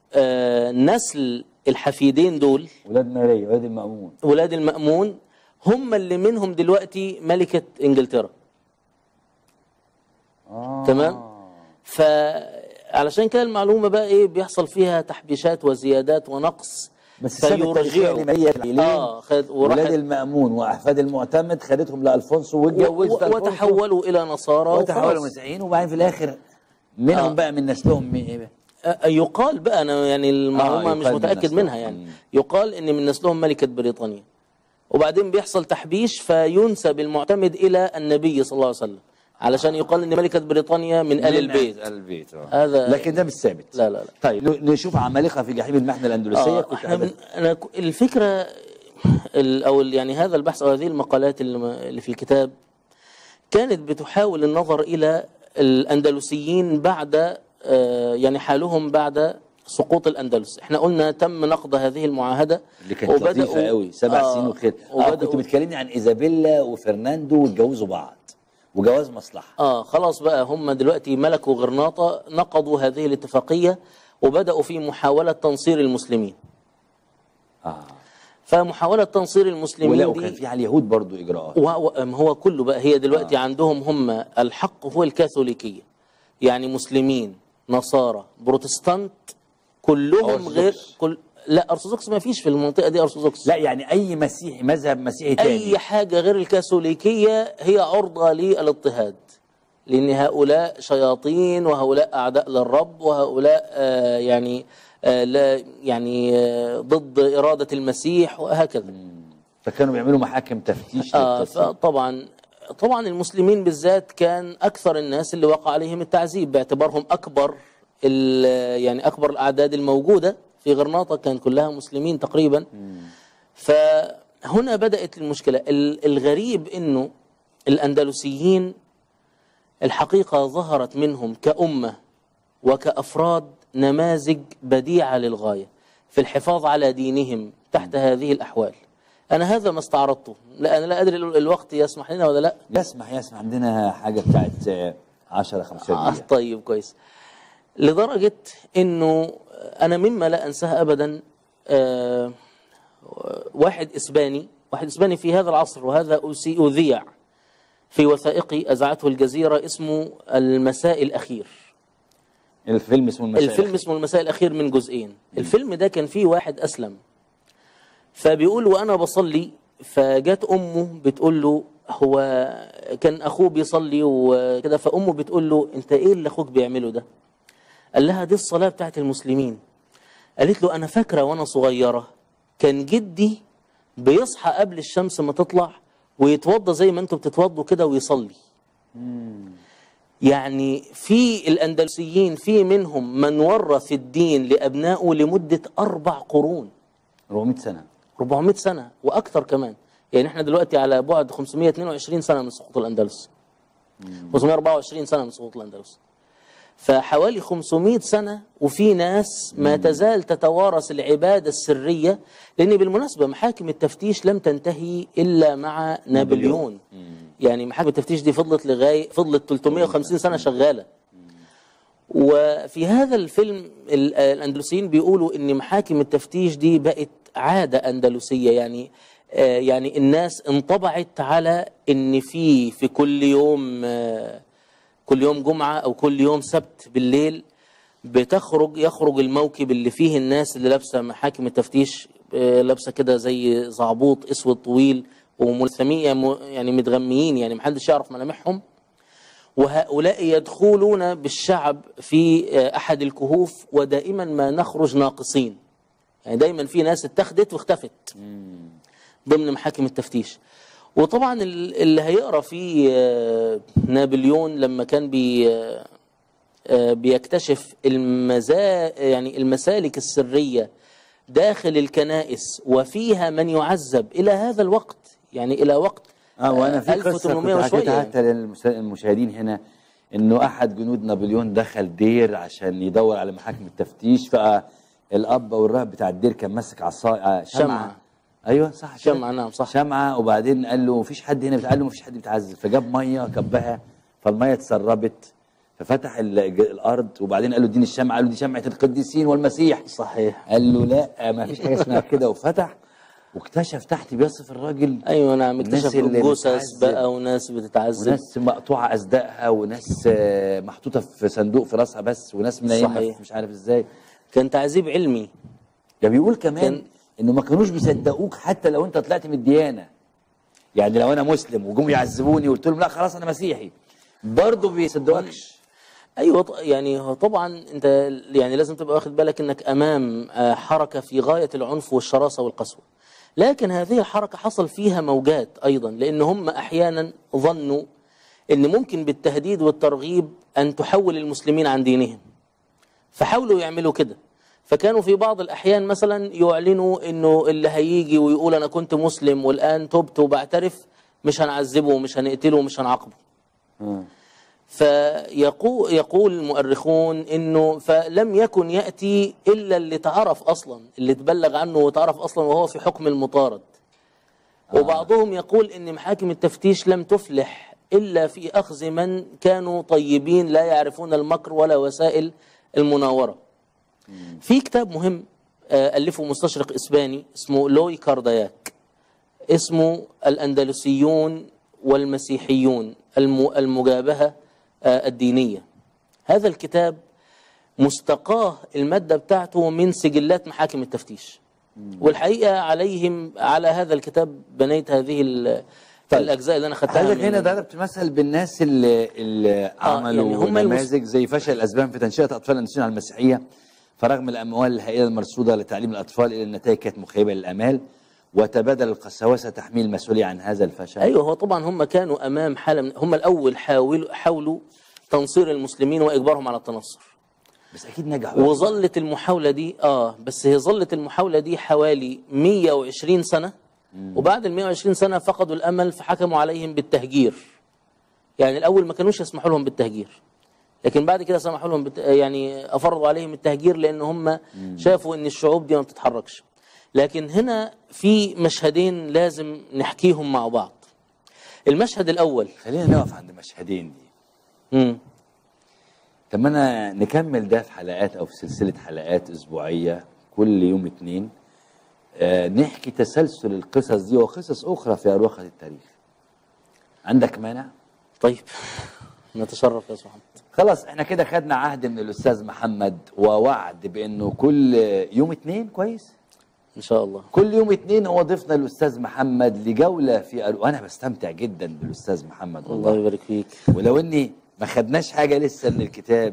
آه نسل الحفيدين دول ولاد ماريا ولاد المأمون ولاد المأمون هم اللي منهم دلوقتي ملكة انجلترا آه. تمام فعلشان كده المعلومة بقى ايه بيحصل فيها تحبيشات وزيادات ونقص بس السبب التاريخي اللي ماريا العيلين اه خد ولاد وراحت المأمون واحفاد المعتمد خدتهم لألفونسو واتجوزت و- ألفونسو وتحولوا الى نصارى وتحولوا وخلاص. مسيحيين وبعدين في الاخر منهم آه. بقى من نسلهم مين ايه بقى؟ آه، يقال بقى انا يعني المعلومه آه، مش يقال من متاكد نسلهم. منها يعني مم. يقال ان من نسلهم ملكه بريطانيا وبعدين بيحصل تحبيش فينسب المعتمد الى النبي صلى الله عليه وسلم علشان يقال ان ملكه بريطانيا من ال البيت آل البيت آه. هذا- لكن ده مش ثابت لا لا لا طيب ن- نشوف عمالقه في جحيم المحنه الاندلسيه آه كنت احنا قاعد- من انا ك- الفكره ال- او ال- يعني هذا البحث او هذه المقالات اللي م- اللي في الكتاب كانت بتحاول النظر الى الاندلسيين بعد آه، يعني حالهم بعد سقوط الاندلس احنا قلنا تم نقض هذه المعاهده اللي كانت لطيفه قوي سبع آه، سنين وخير آه كنت وبدأوا بتكلمني عن ايزابيلا وفرناندو واتجوزوا بعض وجواز مصلحه اه خلاص بقى هم دلوقتي ملكوا غرناطة نقضوا هذه الاتفاقية وبدأوا في محاولة تنصير المسلمين اه فمحاولة تنصير ولا المسلمين وكان دي في على اليهود برضو اجراءات و- و- أم هو كله بقى هي دلوقتي آه. عندهم هم الحق هو الكاثوليكية يعني مسلمين نصارى بروتستانت كلهم غير أرثوذكس. كل لا ارثوذكس ما فيش في المنطقة دي ارثوذكس لا يعني اي مسيحي مذهب مسيحي تاني أي حاجة غير الكاثوليكية هي عرضة للاضطهاد لأن هؤلاء شياطين وهؤلاء أعداء للرب وهؤلاء آه يعني آه لا يعني آه ضد إرادة المسيح وهكذا فكانوا بيعملوا محاكم تفتيش آه للتسليم. فطبعا طبعا المسلمين بالذات كان أكثر الناس اللي وقع عليهم التعذيب باعتبارهم أكبر ال- يعني أكبر الأعداد الموجودة في غرناطة كان كلها مسلمين تقريبا فهنا بدأت المشكلة ال- الغريب أنه الأندلسيين الحقيقة ظهرت منهم كأمة وكأفراد نماذج بديعة للغاية في الحفاظ على دينهم تحت هذه الأحوال أنا هذا ما استعرضته لا أنا لا أدري ال- الوقت يسمح لنا ولا لا يسمح يسمح عندنا حاجه بتاعت آه، 10 15 آه دقيقه طيب كويس لدرجة أنه أنا مما لا أنساه أبدا آه واحد إسباني واحد إسباني في هذا العصر وهذا أسي- أذيع في وثائقي أذاعته الجزيرة اسمه المساء الأخير الفيلم اسمه المسائل الفيلم اسمه المساء الأخير من جزئين الفيلم ده كان فيه واحد أسلم فبيقول وأنا بصلي فجت أمه بتقول له هو كان أخوه بيصلي وكده فأمه بتقول له أنت إيه اللي أخوك بيعمله ده قال لها دي الصلاة بتاعت المسلمين قالت له أنا فاكرة وأنا صغيرة كان جدي بيصحى قبل الشمس ما تطلع ويتوضى زي ما انتوا بتتوضوا كده ويصلي يعني في الأندلسيين في منهم من ورث الدين لأبنائه لمدة أربع قرون 400 سنه 400 سنة وأكثر كمان يعني احنا دلوقتي على بعد 522 سنة من سقوط الأندلس 524 سنة من سقوط الأندلس فحوالي 500 سنة وفي ناس ما تزال تتوارث العبادة السرية لأن بالمناسبة محاكم التفتيش لم تنتهي إلا مع نابليون يعني محاكم التفتيش دي فضلت لغاية فضلت 350 سنة شغالة وفي هذا الفيلم ال- الأندلسيين بيقولوا إن محاكم التفتيش دي بقت عادة أندلسية يعني آه، يعني الناس انطبعت على إن في في كل يوم آه، كل يوم جمعة أو كل يوم سبت بالليل بتخرج يخرج الموكب اللي فيه الناس اللي لابسة محاكم التفتيش آه، لابسة كده زي زعبوط أسود طويل وملثمية يعني متغميين يعني محدش يعرف ملامحهم وهؤلاء يدخلون بالشعب في آه، أحد الكهوف ودائما ما نخرج ناقصين يعني دايما في ناس اتخذت واختفت ضمن محاكم التفتيش وطبعا ال- اللي هيقرا في آه، نابليون لما كان بي آه، آه، بيكتشف المزا يعني المسالك السرية داخل الكنائس وفيها من يعذب إلى هذا الوقت يعني إلى وقت اه وانا في قصه 1800 كنت وشوية حكيتها يعني. حتى للمشاهدين هنا انه احد جنود نابليون دخل دير عشان يدور على محاكم التفتيش فالاب او الراهب بتاع الدير كان ماسك عصايه آه، شمعه شمعة. ايوه صح كده؟ شمعة، نعم، صح. شمعه وبعدين قال له مفيش حد هنا قال له مفيش حد بيتعذب فجاب ميه كبها فالميه اتسربت ففتح ال- الارض وبعدين قال له اديني الشمعه قال له دي شمعه القديسين والمسيح صحيح قال له لا ما فيش حاجه اسمها كده وفتح واكتشف تحت بيصف الراجل ايوه نعم الناس اكتشف اللي جثث بتعذب. بقى وناس بتتعذب وناس مقطوعه اصدقها وناس آه، محطوطه في صندوق في راسها بس وناس منيمه صحيح. في مش عارف ازاي كان تعذيب علمي ده بيقول كمان كان- انه ما كانوش بيصدقوك حتى لو انت طلعت من الديانه يعني لو انا مسلم وجم يعذبوني وقلت لهم لا خلاص انا مسيحي برضه بيصدقوكش ايوه ط- يعني هو طبعا انت يعني لازم تبقى واخد بالك انك امام آه، حركه في غايه العنف والشراسه والقسوه لكن هذه الحركه حصل فيها موجات ايضا لان هم احيانا ظنوا ان ممكن بالتهديد والترغيب ان تحول المسلمين عن دينهم فحاولوا يعملوا كده فكانوا في بعض الأحيان مثلا يعلنوا أنه اللي هيجي ويقول أنا كنت مسلم والآن تبت وبعترف مش هنعذبه ومش هنقتله ومش هنعاقبه آه. فيقول يقول المؤرخون انه فلم يكن ياتي الا اللي تعرف اصلا اللي تبلغ عنه وتعرف اصلا وهو في حكم المطارد وبعضهم يقول ان محاكم التفتيش لم تفلح الا في اخذ من كانوا طيبين لا يعرفون المكر ولا وسائل المناوره في كتاب مهم آه، الفه مستشرق اسباني اسمه لوي كارداياك اسمه الأندلسيون والمسيحيون الم- المجابهة آه، الدينية هذا الكتاب مستقاه المادة بتاعته من سجلات محاكم التفتيش والحقيقة عليهم على هذا الكتاب بنيت هذه ال- طيب. الأجزاء اللي أنا خدتها حضرتك من- هنا ضربت مثل بالناس اللي, اللي عملوا يعني هم نماذج زي فشل الاسبان في تنشئه اطفال الاندونيسيين على المسيحيه فرغم الاموال الهائله المرصوده لتعليم الاطفال الى النتائج كانت مخيبه للامال وتبادل القساوسه تحميل المسؤوليه عن هذا الفشل أيوه هو طبعا هم كانوا أمام حالة من هم الأول حاولوا حاولوا تنصير المسلمين وإجبارهم على التنصر بس اكيد نجحوا وظلت المحاولة دي اه بس هي ظلت المحاولة دي حوالي 120 سنة وبعد ال 120 سنة فقدوا الأمل فحكموا عليهم بالتهجير يعني الأول ما كانوش يسمحوا لهم بالتهجير لكن بعد كده سمحوا لهم بت... يعني أفرضوا عليهم التهجير لأن هم شافوا إن الشعوب دي ما بتتحركش لكن هنا في مشهدين لازم نحكيهم مع بعض المشهد الأول خلينا نقف عند مشهدين دي مم. طب ما انا نكمل ده في حلقات او في سلسله حلقات اسبوعيه كل يوم اتنين آه نحكي تسلسل القصص دي وقصص اخرى في اروقه التاريخ عندك مانع طيب نتشرف يا أستاذ محمد خلاص احنا كده خدنا عهد من الاستاذ محمد ووعد بانه كل يوم اتنين كويس إن شاء الله كل يوم اتنين هو ضيفنا الاستاذ محمد لجوله في أرو... وانا بستمتع جدا بالاستاذ محمد الله والله يبارك فيك ولو اني ما خدناش حاجه لسه من الكتاب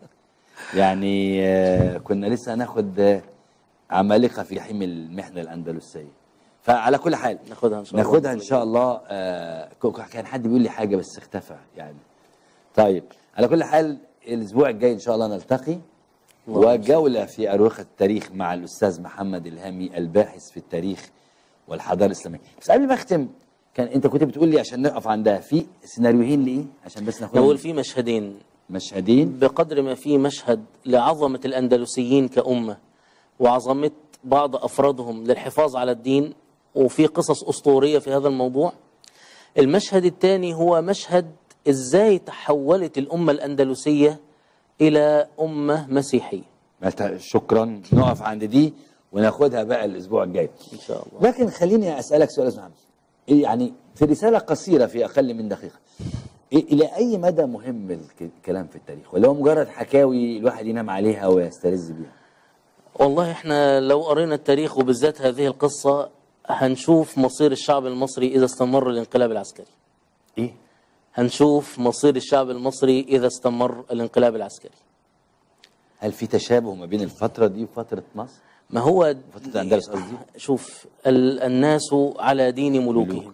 يعني آه، كنا لسه هناخد آه، عمالقه في جحيم المحنه الاندلسيه فعلى كل حال ناخدها إن شاء الله ناخدها ان شاء الله آه، ك- كان حد بيقول لي حاجه بس اختفى يعني طيب على كل حال الاسبوع الجاي ان شاء الله نلتقي وجوله في اروقه التاريخ مع الاستاذ محمد الهامي الباحث في التاريخ والحضاره الاسلاميه بس قبل ما اختم كان انت كنت بتقول لي عشان نقف عندها في سيناريوهين لايه عشان بس ناخد نقول في مشهدين مشهدين بقدر ما في مشهد لعظمة الأندلسيين كأمة وعظمة بعض أفرادهم للحفاظ على الدين وفي قصص أسطورية في هذا الموضوع المشهد الثاني هو مشهد إزاي تحولت الأمة الأندلسية إلى أمة مسيحية مت- شكرا نقف عند دي وناخدها بقى الاسبوع الجاي إن شاء الله لكن خليني اسالك سؤال يا أستاذ محمد إيه يعني في رساله قصيره في اقل من دقيقه إيه الى اي مدى مهم الك- الكلام في التاريخ ولا هو مجرد حكاوي الواحد ينام عليها ويستلذ بيها والله احنا لو قرينا التاريخ وبالذات هذه القصة هنشوف مصير الشعب المصري إذا استمر الانقلاب العسكري ايه هنشوف مصير الشعب المصري إذا استمر الانقلاب العسكري هل في تشابه ما بين الفتره دي وفتره مصر ما هو فترة الأندلس قصدي. شوف ال- الناس على دين ملوكهم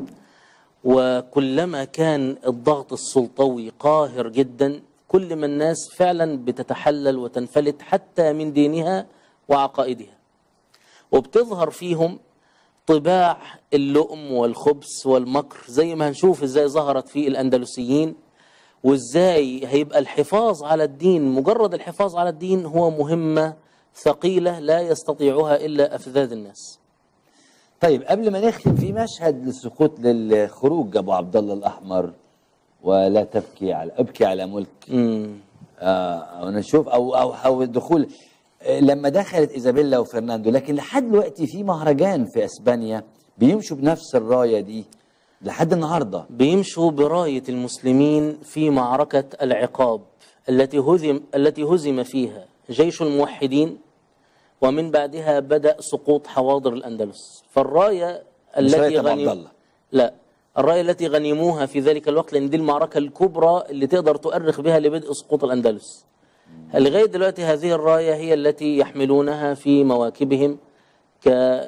وكلما كان الضغط السلطوي قاهر جدا كل ما الناس فعلا بتتحلل وتنفلت حتى من دينها وعقائدها وبتظهر فيهم طباع اللؤم والخبث والمكر زي ما هنشوف ازاي ظهرت في الاندلسيين وازاي هيبقى الحفاظ على الدين مجرد الحفاظ على الدين هو مهمة ثقيلة لا يستطيعها إلا أفذاذ الناس طيب قبل ما نختم في مشهد للسقوط للخروج ابو عبد الله الاحمر ولا تبكي على ابكي على ملك مم. آه او نشوف او او او الدخول آه، لما دخلت ايزابيلا وفرناندو لكن لحد دلوقتي في مهرجان في اسبانيا بيمشوا بنفس الرايه دي لحد النهارده بيمشوا براية المسلمين في معركة العقاب التي هزم التي هزم فيها جيش الموحدين ومن بعدها بدأ سقوط حواضر الأندلس فالراية مش راية التي أبو عبد غنم الله. لا الراية التي غنموها في ذلك الوقت لأن دي المعركة الكبرى اللي تقدر تؤرخ بها لبدء سقوط الأندلس لغاية دلوقتي هذه الراية هي التي يحملونها في مواكبهم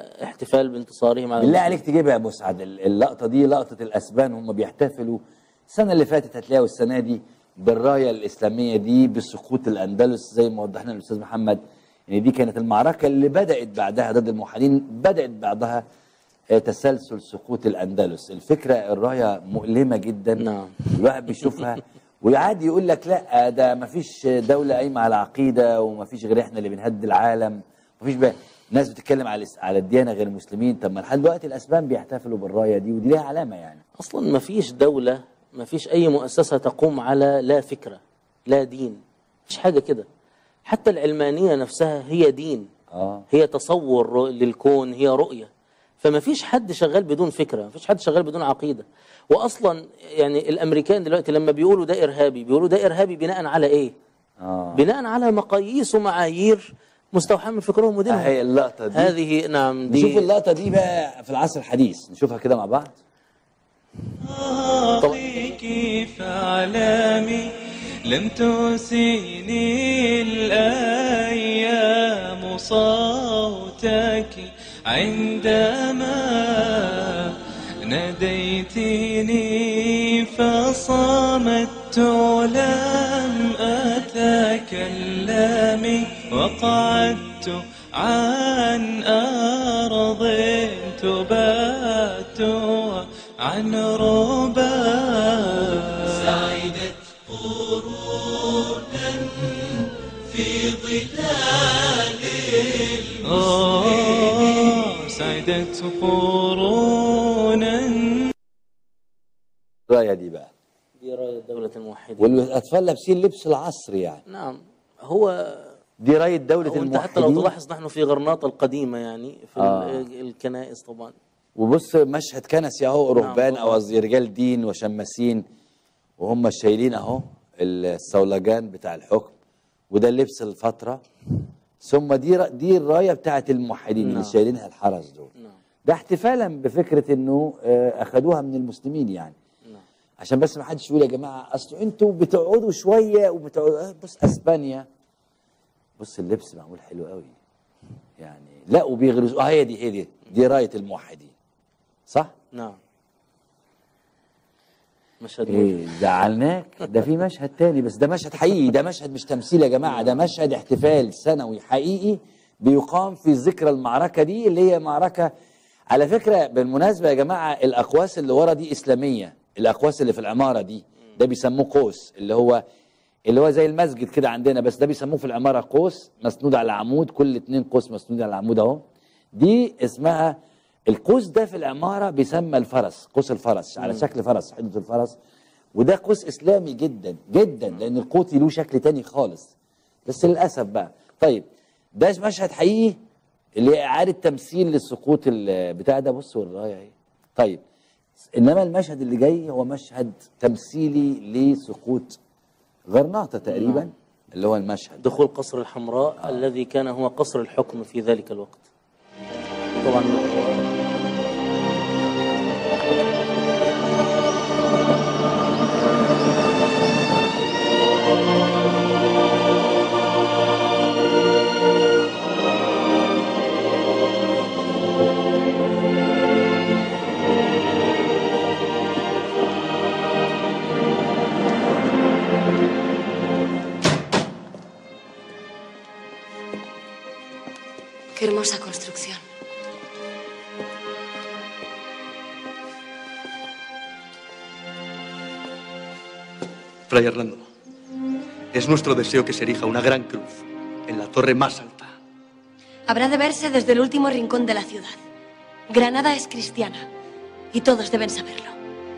كاحتفال بانتصارهم على بالله المسلمين. عليك تجيبها يا مسعد ال- اللقطه دي لقطه الاسبان هم بيحتفلوا السنه اللي فاتت هتلاقوا السنه دي بالرايه الاسلاميه دي بسقوط الاندلس زي ما وضحنا الاستاذ محمد ان دي كانت المعركه اللي بدات بعدها ضد الموحدين بدات بعدها آه، تسلسل سقوط الاندلس الفكره الرايه مؤلمه جدا نعم. الواحد بيشوفها ويعاد يقول لك لا ده ما فيش دوله قايمه على عقيده وما فيش غير احنا اللي بنهدي العالم ما فيش بقى ناس بتتكلم على الاس- على الديانه غير المسلمين طب ما لحد دلوقتي الاسبان بيحتفلوا بالرايه دي ودي ليها علامه يعني اصلا ما فيش دوله ما فيش اي مؤسسه تقوم على لا فكره لا دين مفيش حاجه كده حتى العلمانيه نفسها هي دين اه هي تصور رؤ- للكون هي رؤيه فما فيش حد شغال بدون فكره ما فيش حد شغال بدون عقيده واصلا يعني الامريكان دلوقتي لما بيقولوا ده ارهابي بيقولوا ده ارهابي بناء على ايه اه بناء على مقاييس ومعايير مستوحاه من فكرهم ودينهم هي اللقطه دي هذه نعم نشوف دي اللقطه دي بقى في العصر الحديث نشوفها كده مع بعض أخيك فاعلمي لم تسيني الأيام صوتك عندما ناديتني فصمت لم أتكلم وقعدت عن أرض تبات عن ربا سعدت قرونا في ظلال المسلمين سعدت قرونا الرايه دي بقى دي رايه دوله الموحدين والاطفال لابسين لبس العصر يعني نعم هو دي رايه دوله وانت حتى لو الموحدين تلاحظ نحن في غرناطه القديمه يعني في آه. ال- الكنائس طبعا وبص مشهد كنسي اهو رهبان نعم. او قصدي رجال دين وشماسين وهم شايلين اهو الصولجان بتاع الحكم وده لبس الفتره ثم دي ر- دي الرايه بتاعت الموحدين اللي نعم. شايلينها الحرس دول نعم ده احتفالا بفكره انه آه، اخذوها من المسلمين يعني نعم عشان بس ما حدش يقول يا جماعه اصل انتوا بتقعدوا شويه وبتقعدوا آه، بص اسبانيا بص اللبس معمول حلو قوي يعني لا وبيغرزوا اه هي دي هي دي دي رايه الموحدين صح؟ نعم مشهد ايه زعلناك ده في مشهد تاني بس ده مشهد حقيقي ده مشهد مش تمثيل يا جماعه ده مشهد احتفال سنوي حقيقي بيقام في ذكرى المعركه دي اللي هي معركه على فكره بالمناسبه يا جماعه الاقواس اللي ورا دي اسلاميه الاقواس اللي في العماره دي ده بيسموه قوس اللي هو اللي هو زي المسجد كده عندنا بس ده بيسموه في العماره قوس مسنود على عمود كل اتنين قوس مسنود على عمود اهو دي اسمها القوس ده في العماره بيسمى الفرس قوس الفرس على شكل فرس حدة الفرس وده قوس اسلامي جدا جدا لان القوطي له شكل تاني خالص بس للاسف بقى طيب ده مشهد حقيقي اللي هي اعاده تمثيل للسقوط ال- بتاع ده بص والرايه اهي طيب انما المشهد اللي جاي هو مشهد تمثيلي لسقوط غرناطه تقريبا اللي هو المشهد دخول قصر الحمراء آه. الذي كان هو قصر الحكم في ذلك الوقت طبعا Qué hermosa construcción. Fray Hernando, es nuestro deseo que se erija una gran cruz en la torre más alta. Habrá de verse desde el último rincón de la ciudad. Granada es cristiana y todos deben saberlo.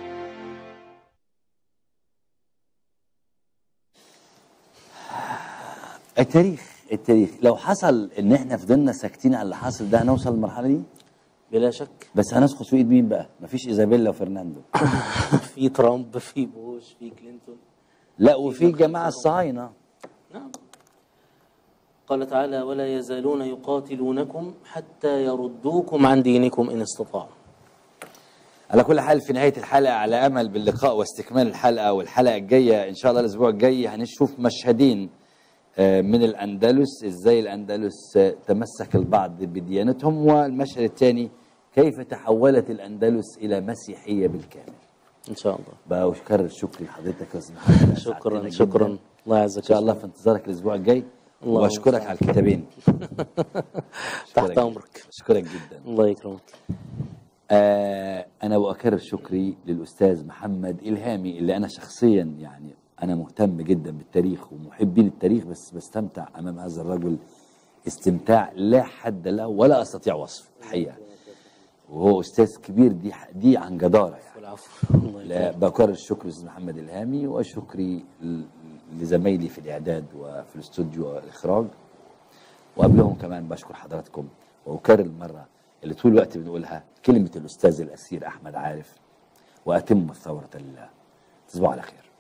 التاريخ التاريخ لو حصل ان احنا فضلنا ساكتين على اللي حاصل ده هنوصل للمرحله دي بلا شك بس هنسقط في ايد مين بقى مفيش ايزابيلا وفرناندو في ترامب في بوش في كلينتون لا وفي جماعه الصهاينه نعم قال تعالى ولا يزالون يقاتلونكم حتى يردوكم عن دينكم إن استطاعوا على كل حال في نهايه الحلقه على امل باللقاء واستكمال الحلقه والحلقه الجايه ان شاء الله الاسبوع الجاي هنشوف مشهدين آه، من الاندلس ازاي الاندلس آه، تمسك البعض بديانتهم والمشهد الثاني كيف تحولت الاندلس الى مسيحيه بالكامل ان شاء الله بقى وكرر شكري لحضرتك يا استاذ محمد شكرا أسعدتنا شكرا جداً. الله يعزك ان شاء الله في انتظارك الاسبوع الجاي الله واشكرك المستعان. على الكتابين تحت أشكرك امرك جداً. اشكرك جدا الله يكرمك آه انا واكرر شكري للاستاذ محمد الهامي اللي انا شخصيا يعني انا مهتم جدا بالتاريخ ومحبي للتاريخ بس بستمتع امام هذا الرجل استمتاع لا حد له ولا استطيع وصفه الحقيقه وهو استاذ كبير دي دي عن جداره يعني العفو الله لا يكرمك بكرر الشكر للاستاذ محمد الهامي وشكري ل- لزمايلي في الاعداد وفي الاستوديو والاخراج وقبلهم كمان بشكر حضراتكم واكرر المره اللي طول الوقت بنقولها كلمه الاستاذ الاسير احمد عارف واتم الثوره لله تصبحوا على خير